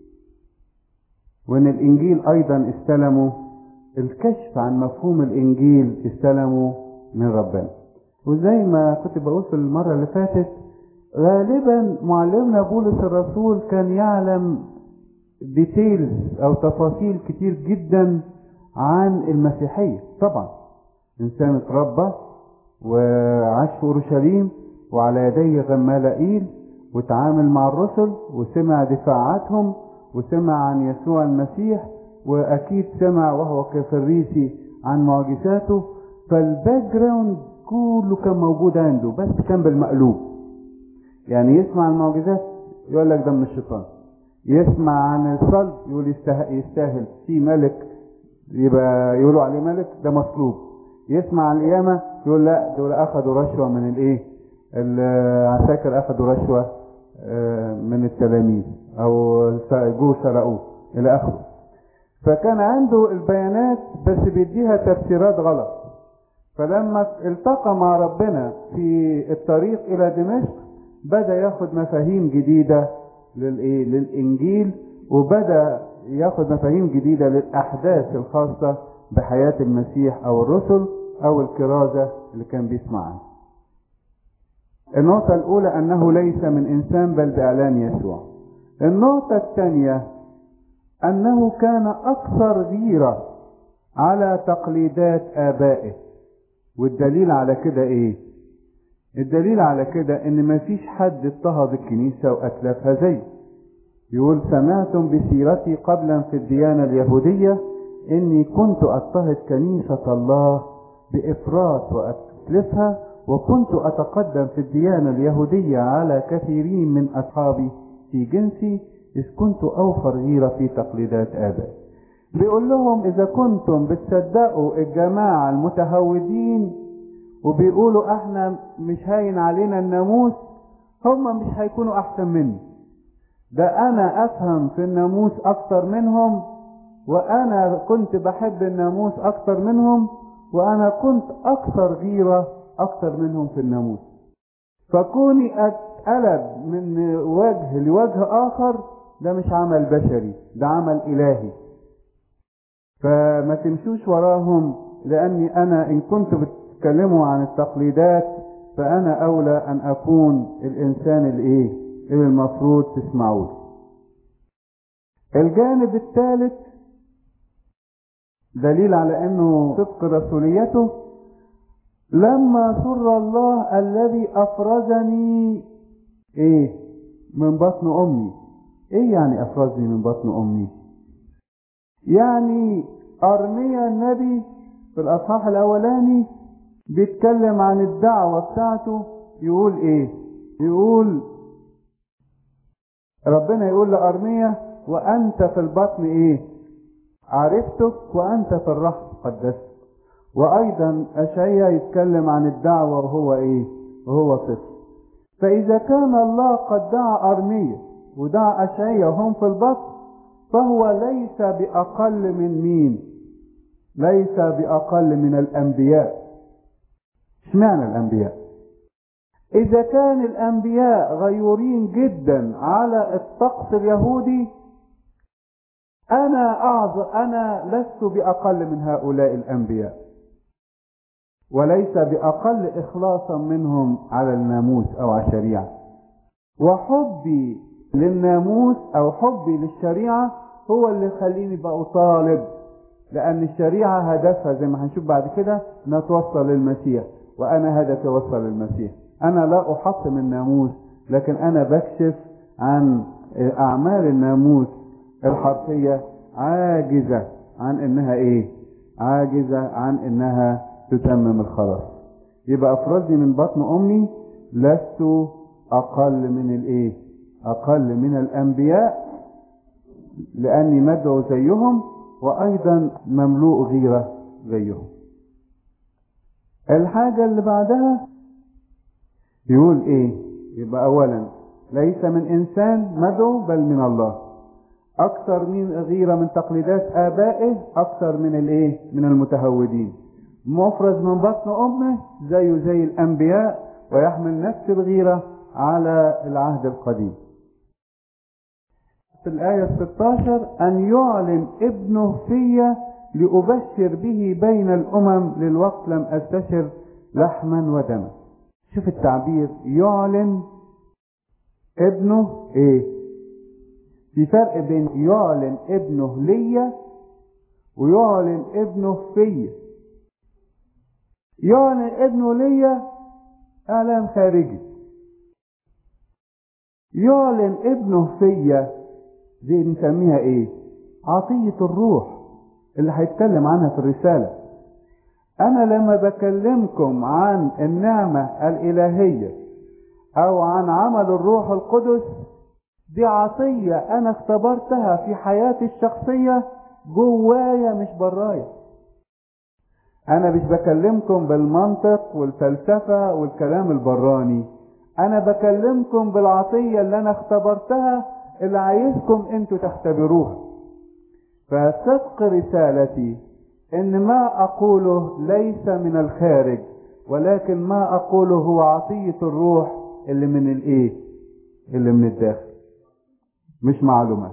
وإن الإنجيل أيضا استلموا الكشف عن مفهوم الإنجيل استلموا من ربنا وزي ما كنت بقول في المرة اللي فاتت غالبا معلمنا بولس الرسول كان يعلم ديتيلز أو تفاصيل كتير جدا عن المسيحية طبعا إنسان اتربى وعاش في أورشليم وعلى يديه غمالائيل وتعامل مع الرسل وسمع دفاعاتهم وسمع عن يسوع المسيح واكيد سمع وهو كفريسي عن معجزاته فالباك جراوند كله كان موجود عنده بس كان بالمقلوب يعني يسمع المعجزات يقول لك ده من الشيطان يسمع عن الصلب يقول يستاهل, يستاهل في ملك يبقى يقولوا عليه ملك ده مصلوب يسمع عن القيامة يقول لا دول أخذوا رشوة من الإيه العساكر أخذوا رشوة من التلاميذ أو جو سرقوه إلى آخره فكان عنده البيانات بس بيديها تفسيرات غلط فلما التقى مع ربنا في الطريق إلى دمشق بدأ ياخد مفاهيم جديدة للإيه؟ للإنجيل وبدأ ياخد مفاهيم جديدة للأحداث الخاصة بحياة المسيح أو الرسل أو الكرازة اللي كان بيسمعها. النقطة الأولى أنه ليس من إنسان بل بإعلان يسوع. النقطة الثانية أنه كان أكثر غيرة على تقليدات آبائه والدليل على كده إيه؟ الدليل على كده إن مفيش حد اضطهد الكنيسة وأتلفها زيه يقول سمعتم بسيرتي قبلا في الديانة اليهودية إني كنت أضطهد كنيسة الله بإفراط أتلفها وكنت أتقدم في الديانة اليهودية على كثيرين من أصحابي في جنسي إذ كنت أوفر غيرة في تقليدات آبائي بيقول لهم إذا كنتم بتصدقوا الجماعة المتهودين وبيقولوا احنا مش هاين علينا الناموس هم مش هيكونوا أحسن مني ده أنا أفهم في الناموس أكتر منهم وأنا كنت بحب الناموس أكتر منهم وأنا كنت أكثر غيرة أكتر منهم في الناموس فكوني أتقلب من وجه لوجه آخر ده مش عمل بشري ده عمل إلهي فما تمشوش وراهم لأني أنا إن كنت بتتكلموا عن التقليدات فأنا أولى أن أكون الإنسان الإيه اللي المفروض تسمعوه الجانب الثالث دليل على أنه صدق رسوليته لما سر الله الذي أفرزني إيه من بطن أمي إيه يعني أفرزني من بطن أمي يعني أرميا النبي في الأصحاح الأولاني بيتكلم عن الدعوة بتاعته يقول إيه يقول ربنا يقول لأرميا وأنت في البطن إيه عرفتك وأنت في الرحم قدست وأيضا أشعيا يتكلم عن الدعوة وهو إيه وهو طفل فإذا كان الله قد دعا أرميا ودعا أشعيا وهم في البطن فهو ليس بأقل من مين ليس بأقل من الأنبياء اشمعنى الأنبياء إذا كان الأنبياء غيورين جدا على الطقس اليهودي أنا أعظم أنا لست بأقل من هؤلاء الأنبياء وليس بأقل إخلاصا منهم على الناموس أو على الشريعة وحبي للناموس أو حبي للشريعة هو اللي يخليني بقى أطالب لأن الشريعة هدفها زي ما هنشوف بعد كده إنها توصل للمسيح وأنا هدفي أوصل للمسيح أنا لا أحطم الناموس لكن أنا بكشف عن أعمال الناموس الحرفية عاجزة عن إنها إيه؟ عاجزة عن إنها تتمم الخلاص يبقى أفرزي من بطن أمي لست أقل من الإيه؟ أقل من الأنبياء لأني مدعو زيهم وأيضا مملوء غيرة زيهم الحاجة اللي بعدها يقول إيه يبقى أولا ليس من إنسان مدعو بل من الله أكثر من غيرة من تقليدات آبائه أكثر من الإيه من المتهودين مفرز من بطن أمه زيه زي الأنبياء ويحمل نفس الغيرة على العهد القديم في الآية 16 أن يعلن ابنه في لأبشر به بين الأمم للوقت لم أستشر لحما ودما شوف التعبير يعلن ابنه ايه في فرق بين يعلن ابنه ليا ويعلن ابنه فيا يعلن ابنه ليا اعلان خارجي يعلن ابنه فيا دي نسميها ايه عطية الروح اللي هيتكلم عنها في الرسالة انا لما بكلمكم عن النعمة الالهية او عن عمل الروح القدس دي عطية انا اختبرتها في حياتي الشخصية جوايا مش برايا انا مش بكلمكم بالمنطق والفلسفة والكلام البراني انا بكلمكم بالعطية اللي انا اختبرتها اللي عايزكم انتوا تختبروها فصدق رسالتي ان ما اقوله ليس من الخارج ولكن ما اقوله هو عطية الروح اللي من الايه اللي من الداخل مش معلومات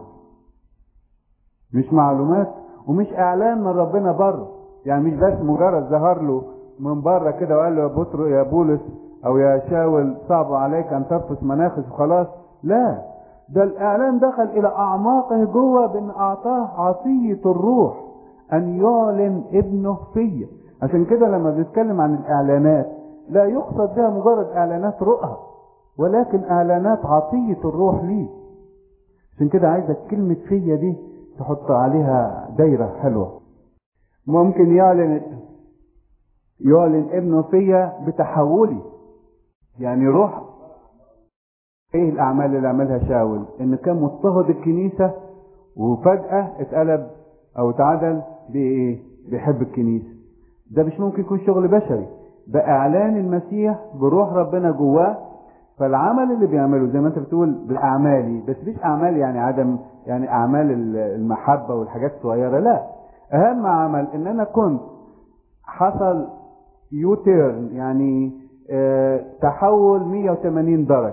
مش معلومات ومش اعلان من ربنا بره يعني مش بس مجرد ظهر له من بره كده وقال له يا بطر يا بولس او يا شاول صعب عليك ان ترفس مناخس وخلاص لا ده الاعلان دخل الى اعماقه جوه بان اعطاه عطية الروح ان يعلن ابنه فيا عشان كده لما بنتكلم عن الاعلانات لا يقصد بها مجرد اعلانات رؤى ولكن اعلانات عطية الروح ليه عشان كده عايزك كلمة فيا دي تحط عليها دايرة حلوة ممكن يعلن يعلن ابنه فيا بتحولي يعني روح ايه الاعمال اللي عملها شاول ان كان مضطهد الكنيسة وفجأة اتقلب او اتعدل بايه بيحب الكنيسة ده مش ممكن يكون شغل بشري ده اعلان المسيح بروح ربنا جواه فالعمل اللي بيعمله زي ما انت بتقول بالاعمالي بس مش اعمال يعني عدم يعني اعمال المحبة والحاجات الصغيرة لا اهم عمل ان انا كنت حصل يوتيرن يعني اه تحول 180 درجة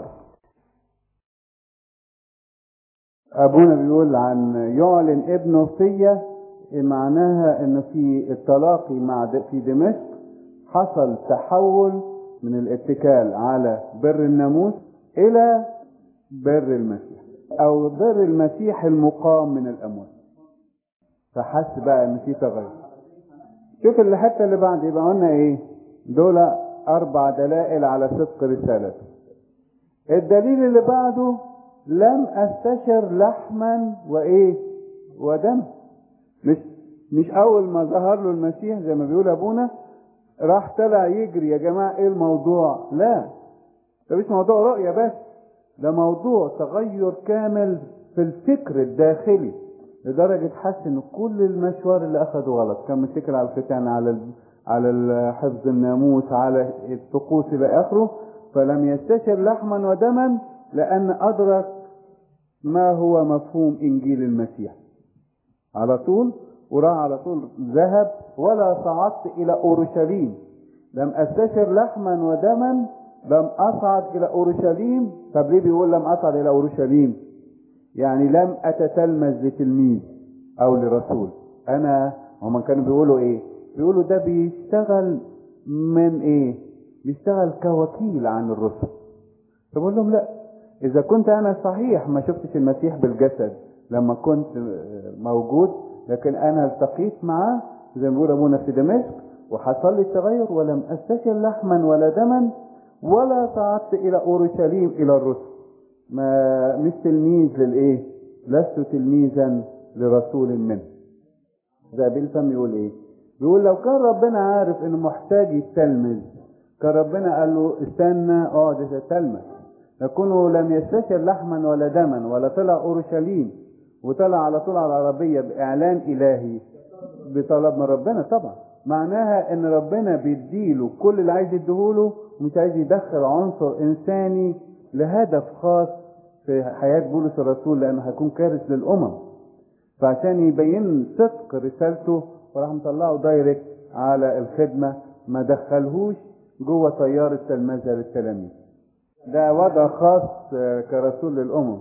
ابونا بيقول عن يعلن ابنه فيا معناها انه في التلاقي مع في دمشق حصل تحول من الاتكال على بر الناموس الى بر المسيح او بر المسيح المقام من الاموات فحس بقى ان في تغير شوف الحته اللي بعد يبقى قلنا ايه دول اربع دلائل على صدق رسالته الدليل اللي بعده لم استشر لحما وايه ودم مش مش اول ما ظهر له المسيح زي ما بيقول ابونا راح طلع يجري يا جماعه ايه الموضوع لا ده مش موضوع رؤيه بس ده موضوع تغير كامل في الفكر الداخلي لدرجة حس ان كل المشوار اللي اخده غلط كان متكل على الختان على على حفظ الناموس على الطقوس الى اخره فلم يستشر لحما ودما لان ادرك ما هو مفهوم انجيل المسيح على طول وراح على طول ذهب ولا صعدت الى اورشليم لم استشر لحما ودما لم اصعد الى اورشليم طب ليه بيقول لم اصعد الى اورشليم يعني لم اتتلمذ لتلميذ او لرسول انا هما كانوا بيقولوا ايه بيقولوا ده بيشتغل من ايه بيشتغل كوكيل عن الرسل فبقول لهم لا اذا كنت انا صحيح ما شفتش المسيح بالجسد لما كنت موجود لكن انا التقيت معاه زي ما بيقول ابونا في دمشق وحصل لي التغير ولم استشر لحما ولا دما ولا صعدت الى اورشليم الى الرسل ما مش تلميذ للايه لست تلميذا لرسول منه ده بالفم يقول ايه بيقول لو كان ربنا عارف انه محتاج يتلمذ كان ربنا قال له استنى اقعد تتلمذ لكونه لم يستشر لحما ولا دما ولا طلع اورشليم وطلع على طول على العربيه باعلان الهي بطلب من ربنا طبعا معناها ان ربنا بيديله كل اللي عايز يديهوله ومش عايز يدخل عنصر انساني لهدف خاص في حياة بولس الرسول لأنه هيكون كارث للأمم فعشان يبين صدق رسالته وراح مطلعه دايركت على الخدمة ما دخلهوش جوه طيارة تلمذة للتلاميذ ده وضع خاص كرسول للأمم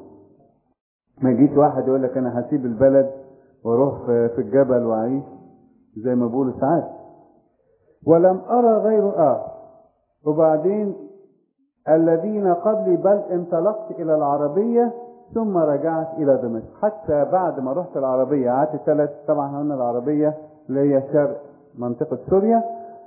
ما يجيش واحد يقول لك أنا هسيب البلد واروح في الجبل وأعيش زي ما بيقولوا ساعات ولم أرى غير آه وبعدين الذين قبلي بل انطلقت الى العربية ثم رجعت الى دمشق حتى بعد ما رحت العربية قعدت ثلاث طبعا هنا العربية اللي هي شرق منطقة سوريا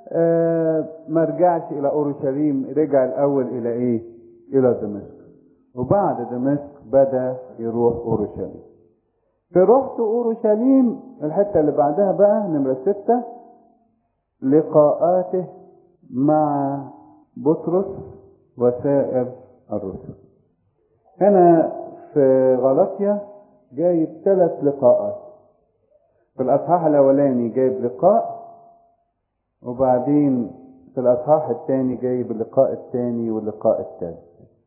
آه ما رجعش الى اورشليم رجع الاول الى ايه الى دمشق وبعد دمشق بدا يروح اورشليم فرحت اورشليم الحتة اللي بعدها بقى نمرة ستة لقاءاته مع بطرس وسائر الرسل هنا في غلطيا جايب ثلاث لقاءات في الأصحاح الأولاني جايب لقاء وبعدين في الأصحاح الثاني جايب اللقاء الثاني واللقاء الثالث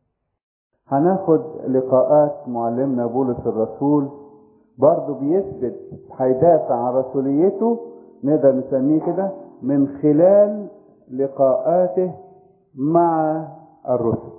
هناخد لقاءات معلمنا بولس الرسول برضه بيثبت هيدافع عن رسوليته نقدر نسميه كده من خلال لقاءاته مع الرسل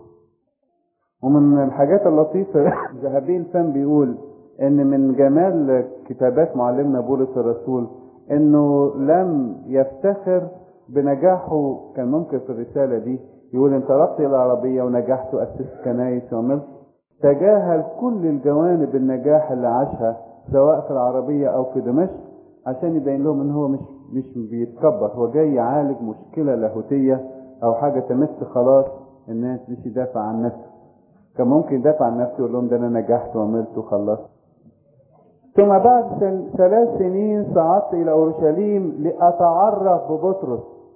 ومن الحاجات اللطيفة ذهبي الفم بيقول ان من جمال كتابات معلمنا بولس الرسول انه لم يفتخر بنجاحه كان ممكن في الرسالة دي يقول انطلقت الى العربية ونجحت واسست كنايس وعملت تجاهل كل الجوانب النجاح اللي عاشها سواء في العربية او في دمشق عشان يبين لهم ان هو مش مش بيتكبر هو جاي يعالج مشكلة لاهوتية او حاجة تمس خلاص الناس مش يدافع عن نفسه كان ممكن يدافع عن نفسه يقول لهم ده انا نجحت وعملت وخلصت ثم بعد ثلاث سنين صعدت الى اورشليم لاتعرف ببطرس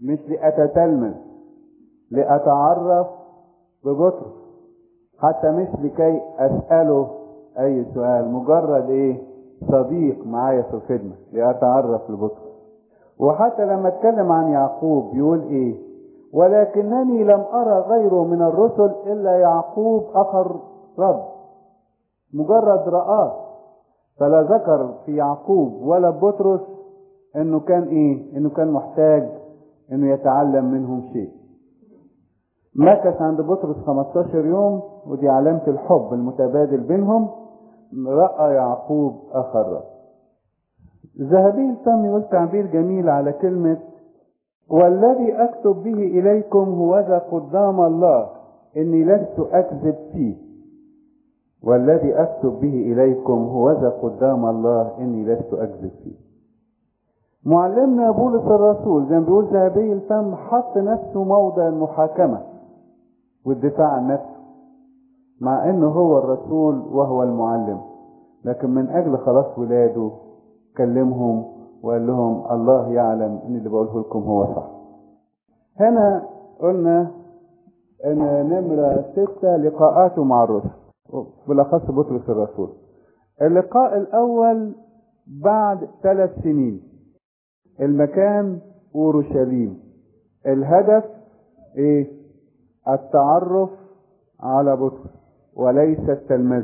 مش لأتتلمذ لأتعرف ببطرس حتى مش لكي أسأله أي سؤال مجرد إيه صديق معايا في الخدمة لأتعرف لبطرس وحتى لما اتكلم عن يعقوب يقول إيه ولكنني لم أرى غيره من الرسل إلا يعقوب أخر رب مجرد رآه فلا ذكر في يعقوب ولا بطرس انه كان ايه انه كان محتاج انه يتعلم منهم شيء مكث عند بطرس 15 يوم ودي علامة الحب المتبادل بينهم رأى يعقوب أخر رب ذهبي الفم يقول تعبير جميل على كلمة والذي أكتب به إليكم هو ذا قدام الله إني لست أكذب فيه والذي أكتب به إليكم هو ذا قدام الله إني لست أكذب فيه معلمنا بولس الرسول زي ما بيقول ذهبي الفم حط نفسه موضع المحاكمة والدفاع عن نفسه مع انه هو الرسول وهو المعلم لكن من اجل خلاص ولاده كلمهم وقال لهم الله يعلم ان اللي بقوله لكم هو صح هنا قلنا ان نمرة ستة لقاءاته مع الرسل بالاخص بطرس الرسول اللقاء الاول بعد ثلاث سنين المكان اورشليم الهدف ايه التعرف على بطرس وليس التلمذة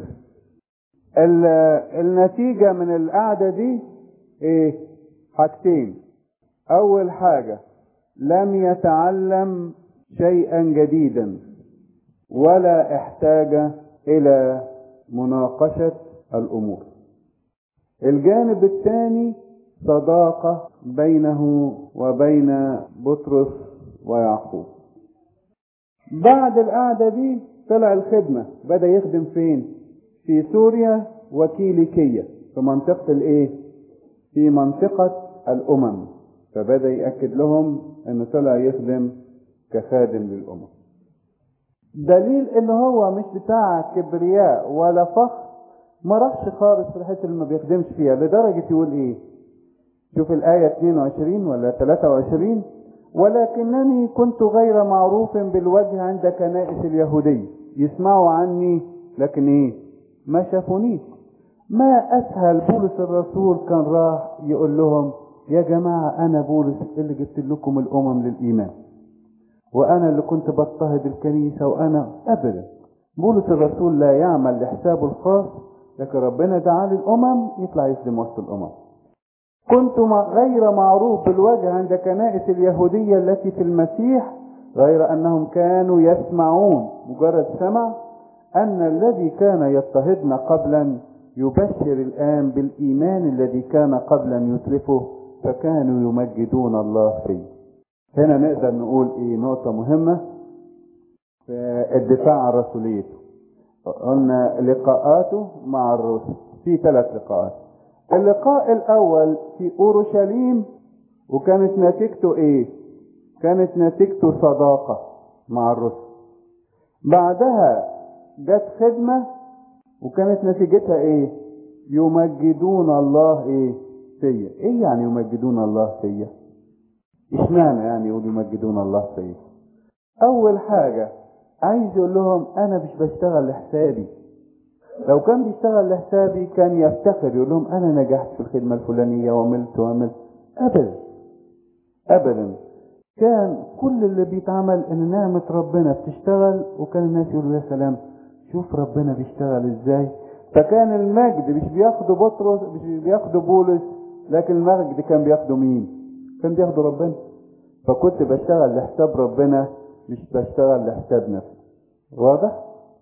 النتيجة من القعدة دي ايه حاجتين اول حاجة لم يتعلم شيئا جديدا ولا احتاج الى مناقشة الامور الجانب الثاني صداقة بينه وبين بطرس ويعقوب بعد القعدة دي طلع الخدمة بدأ يخدم فين في سوريا وكيليكية في منطقة الايه في منطقة الامم فبدأ يأكد لهم انه طلع يخدم كخادم للامم دليل ان هو مش بتاع كبرياء ولا فخر ما راحش خالص في الحته اللي ما بيخدمش فيها لدرجة يقول ايه شوف الآية 22 ولا 23 ولكنني كنت غير معروف بالوجه عند كنائس اليهودية يسمعوا عني لكن ايه ما شافونيش ما اسهل بولس الرسول كان راح يقول لهم يا جماعة انا بولس اللي جبت لكم الامم للايمان وانا اللي كنت بضطهد الكنيسة وانا ابدا بولس الرسول لا يعمل لحسابه الخاص لكن ربنا دعا للامم يطلع يخدم وسط الامم كنت غير معروف بالوجه عند كنائس اليهودية التي في المسيح غير أنهم كانوا يسمعون مجرد سمع أن الذي كان يضطهدنا قبلا يبشر الآن بالإيمان الذي كان قبلا يتلفه فكانوا يمجدون الله فيه هنا نقدر نقول إيه نقطة مهمة في الدفاع عن رسوليته قلنا لقاءاته مع الرسل في ثلاث لقاءات اللقاء الاول في اورشليم وكانت نتيجته ايه كانت نتيجته صداقة مع الرسل بعدها جت خدمة وكانت نتيجتها ايه يمجدون الله ايه فيا ايه يعني يمجدون الله فيا اشمعنى يعني يقول يمجدون الله فيا اول حاجة عايز يقول لهم انا مش بشتغل لحسابي لو كان بيشتغل لحسابي كان يفتخر يقول لهم انا نجحت في الخدمه الفلانيه وعملت وعملت ابدا ابدا كان كل اللي بيتعمل ان نعمه ربنا بتشتغل وكان الناس يقولوا يا سلام شوف ربنا بيشتغل ازاي فكان المجد مش بياخده بطرس مش بياخده بولس لكن المجد كان بياخده مين كان بياخده ربنا فكنت بشتغل لحساب ربنا مش بشتغل لحساب نفسي واضح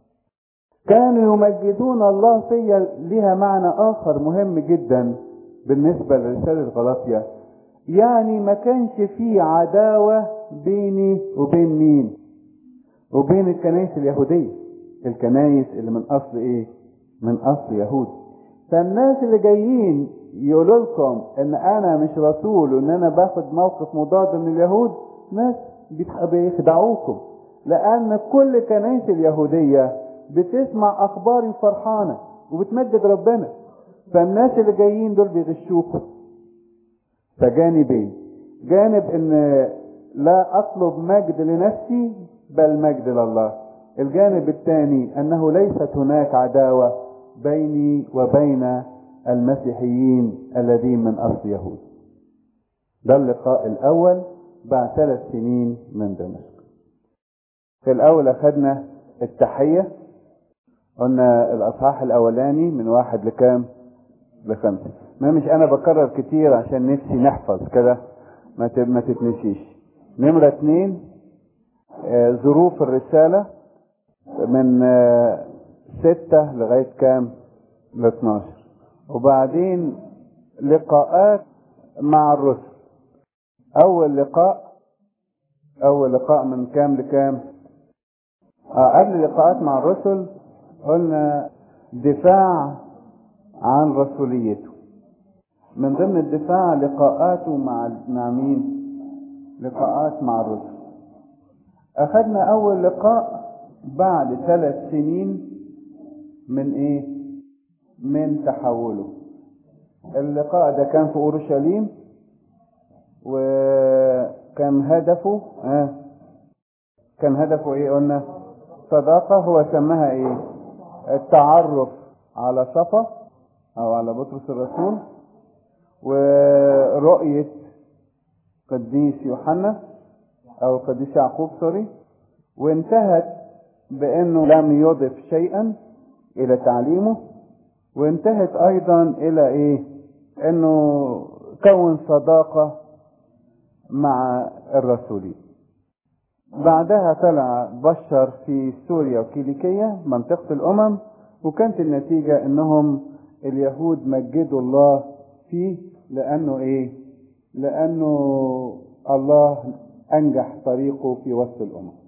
كانوا يمجدون الله فيا لها معنى آخر مهم جدا بالنسبة لرسالة غلاطيا يعني ما كانش فيه عداوة بيني وبين مين وبين الكنائس اليهودية الكنائس اللي من أصل إيه من أصل يهود فالناس اللي جايين يقولوا لكم ان انا مش رسول وان انا باخد موقف مضاد من اليهود ناس بيخدعوكم لان كل كنائس اليهوديه بتسمع اخباري فرحانه وبتمجد ربنا فالناس اللي جايين دول بيغشوكم فجانبين جانب ان لا أطلب مجد لنفسي بل مجد لله الجانب الثاني أنه ليست هناك عداوة بيني وبين المسيحيين الذين من أصل يهود ده اللقاء الأول بعد ثلاث سنين من دمشق في الأول أخذنا التحية قلنا الأصحاح الأولاني من واحد لكام لخمسة ما مش أنا بكرر كتير عشان نفسي نحفظ كده ما ما تتنسيش نمرة اتنين آه ظروف الرسالة من آه ستة لغاية كام ل 12 وبعدين لقاءات مع الرسل أول لقاء أول لقاء من كام لكام آه قبل لقاءات مع الرسل قلنا دفاع عن رسوليته من ضمن الدفاع لقاءاته مع مع مين لقاءات مع الرسل أخذنا أول لقاء بعد ثلاث سنين من إيه من تحوله اللقاء ده كان في أورشليم وكان هدفه آه كان هدفه ايه قلنا صداقة هو سماها ايه التعرف على صفا او على بطرس الرسول ورؤية قديس يوحنا او قديس يعقوب سوري وانتهت بانه لم يضف شيئا الى تعليمه وانتهت ايضا الى ايه انه كون صداقة مع الرسولين بعدها طلع بشر في سوريا وكيليكية منطقة الأمم وكانت النتيجة إنهم اليهود مجدوا الله فيه لأنه إيه؟ لأنه الله أنجح طريقه في وسط الأمم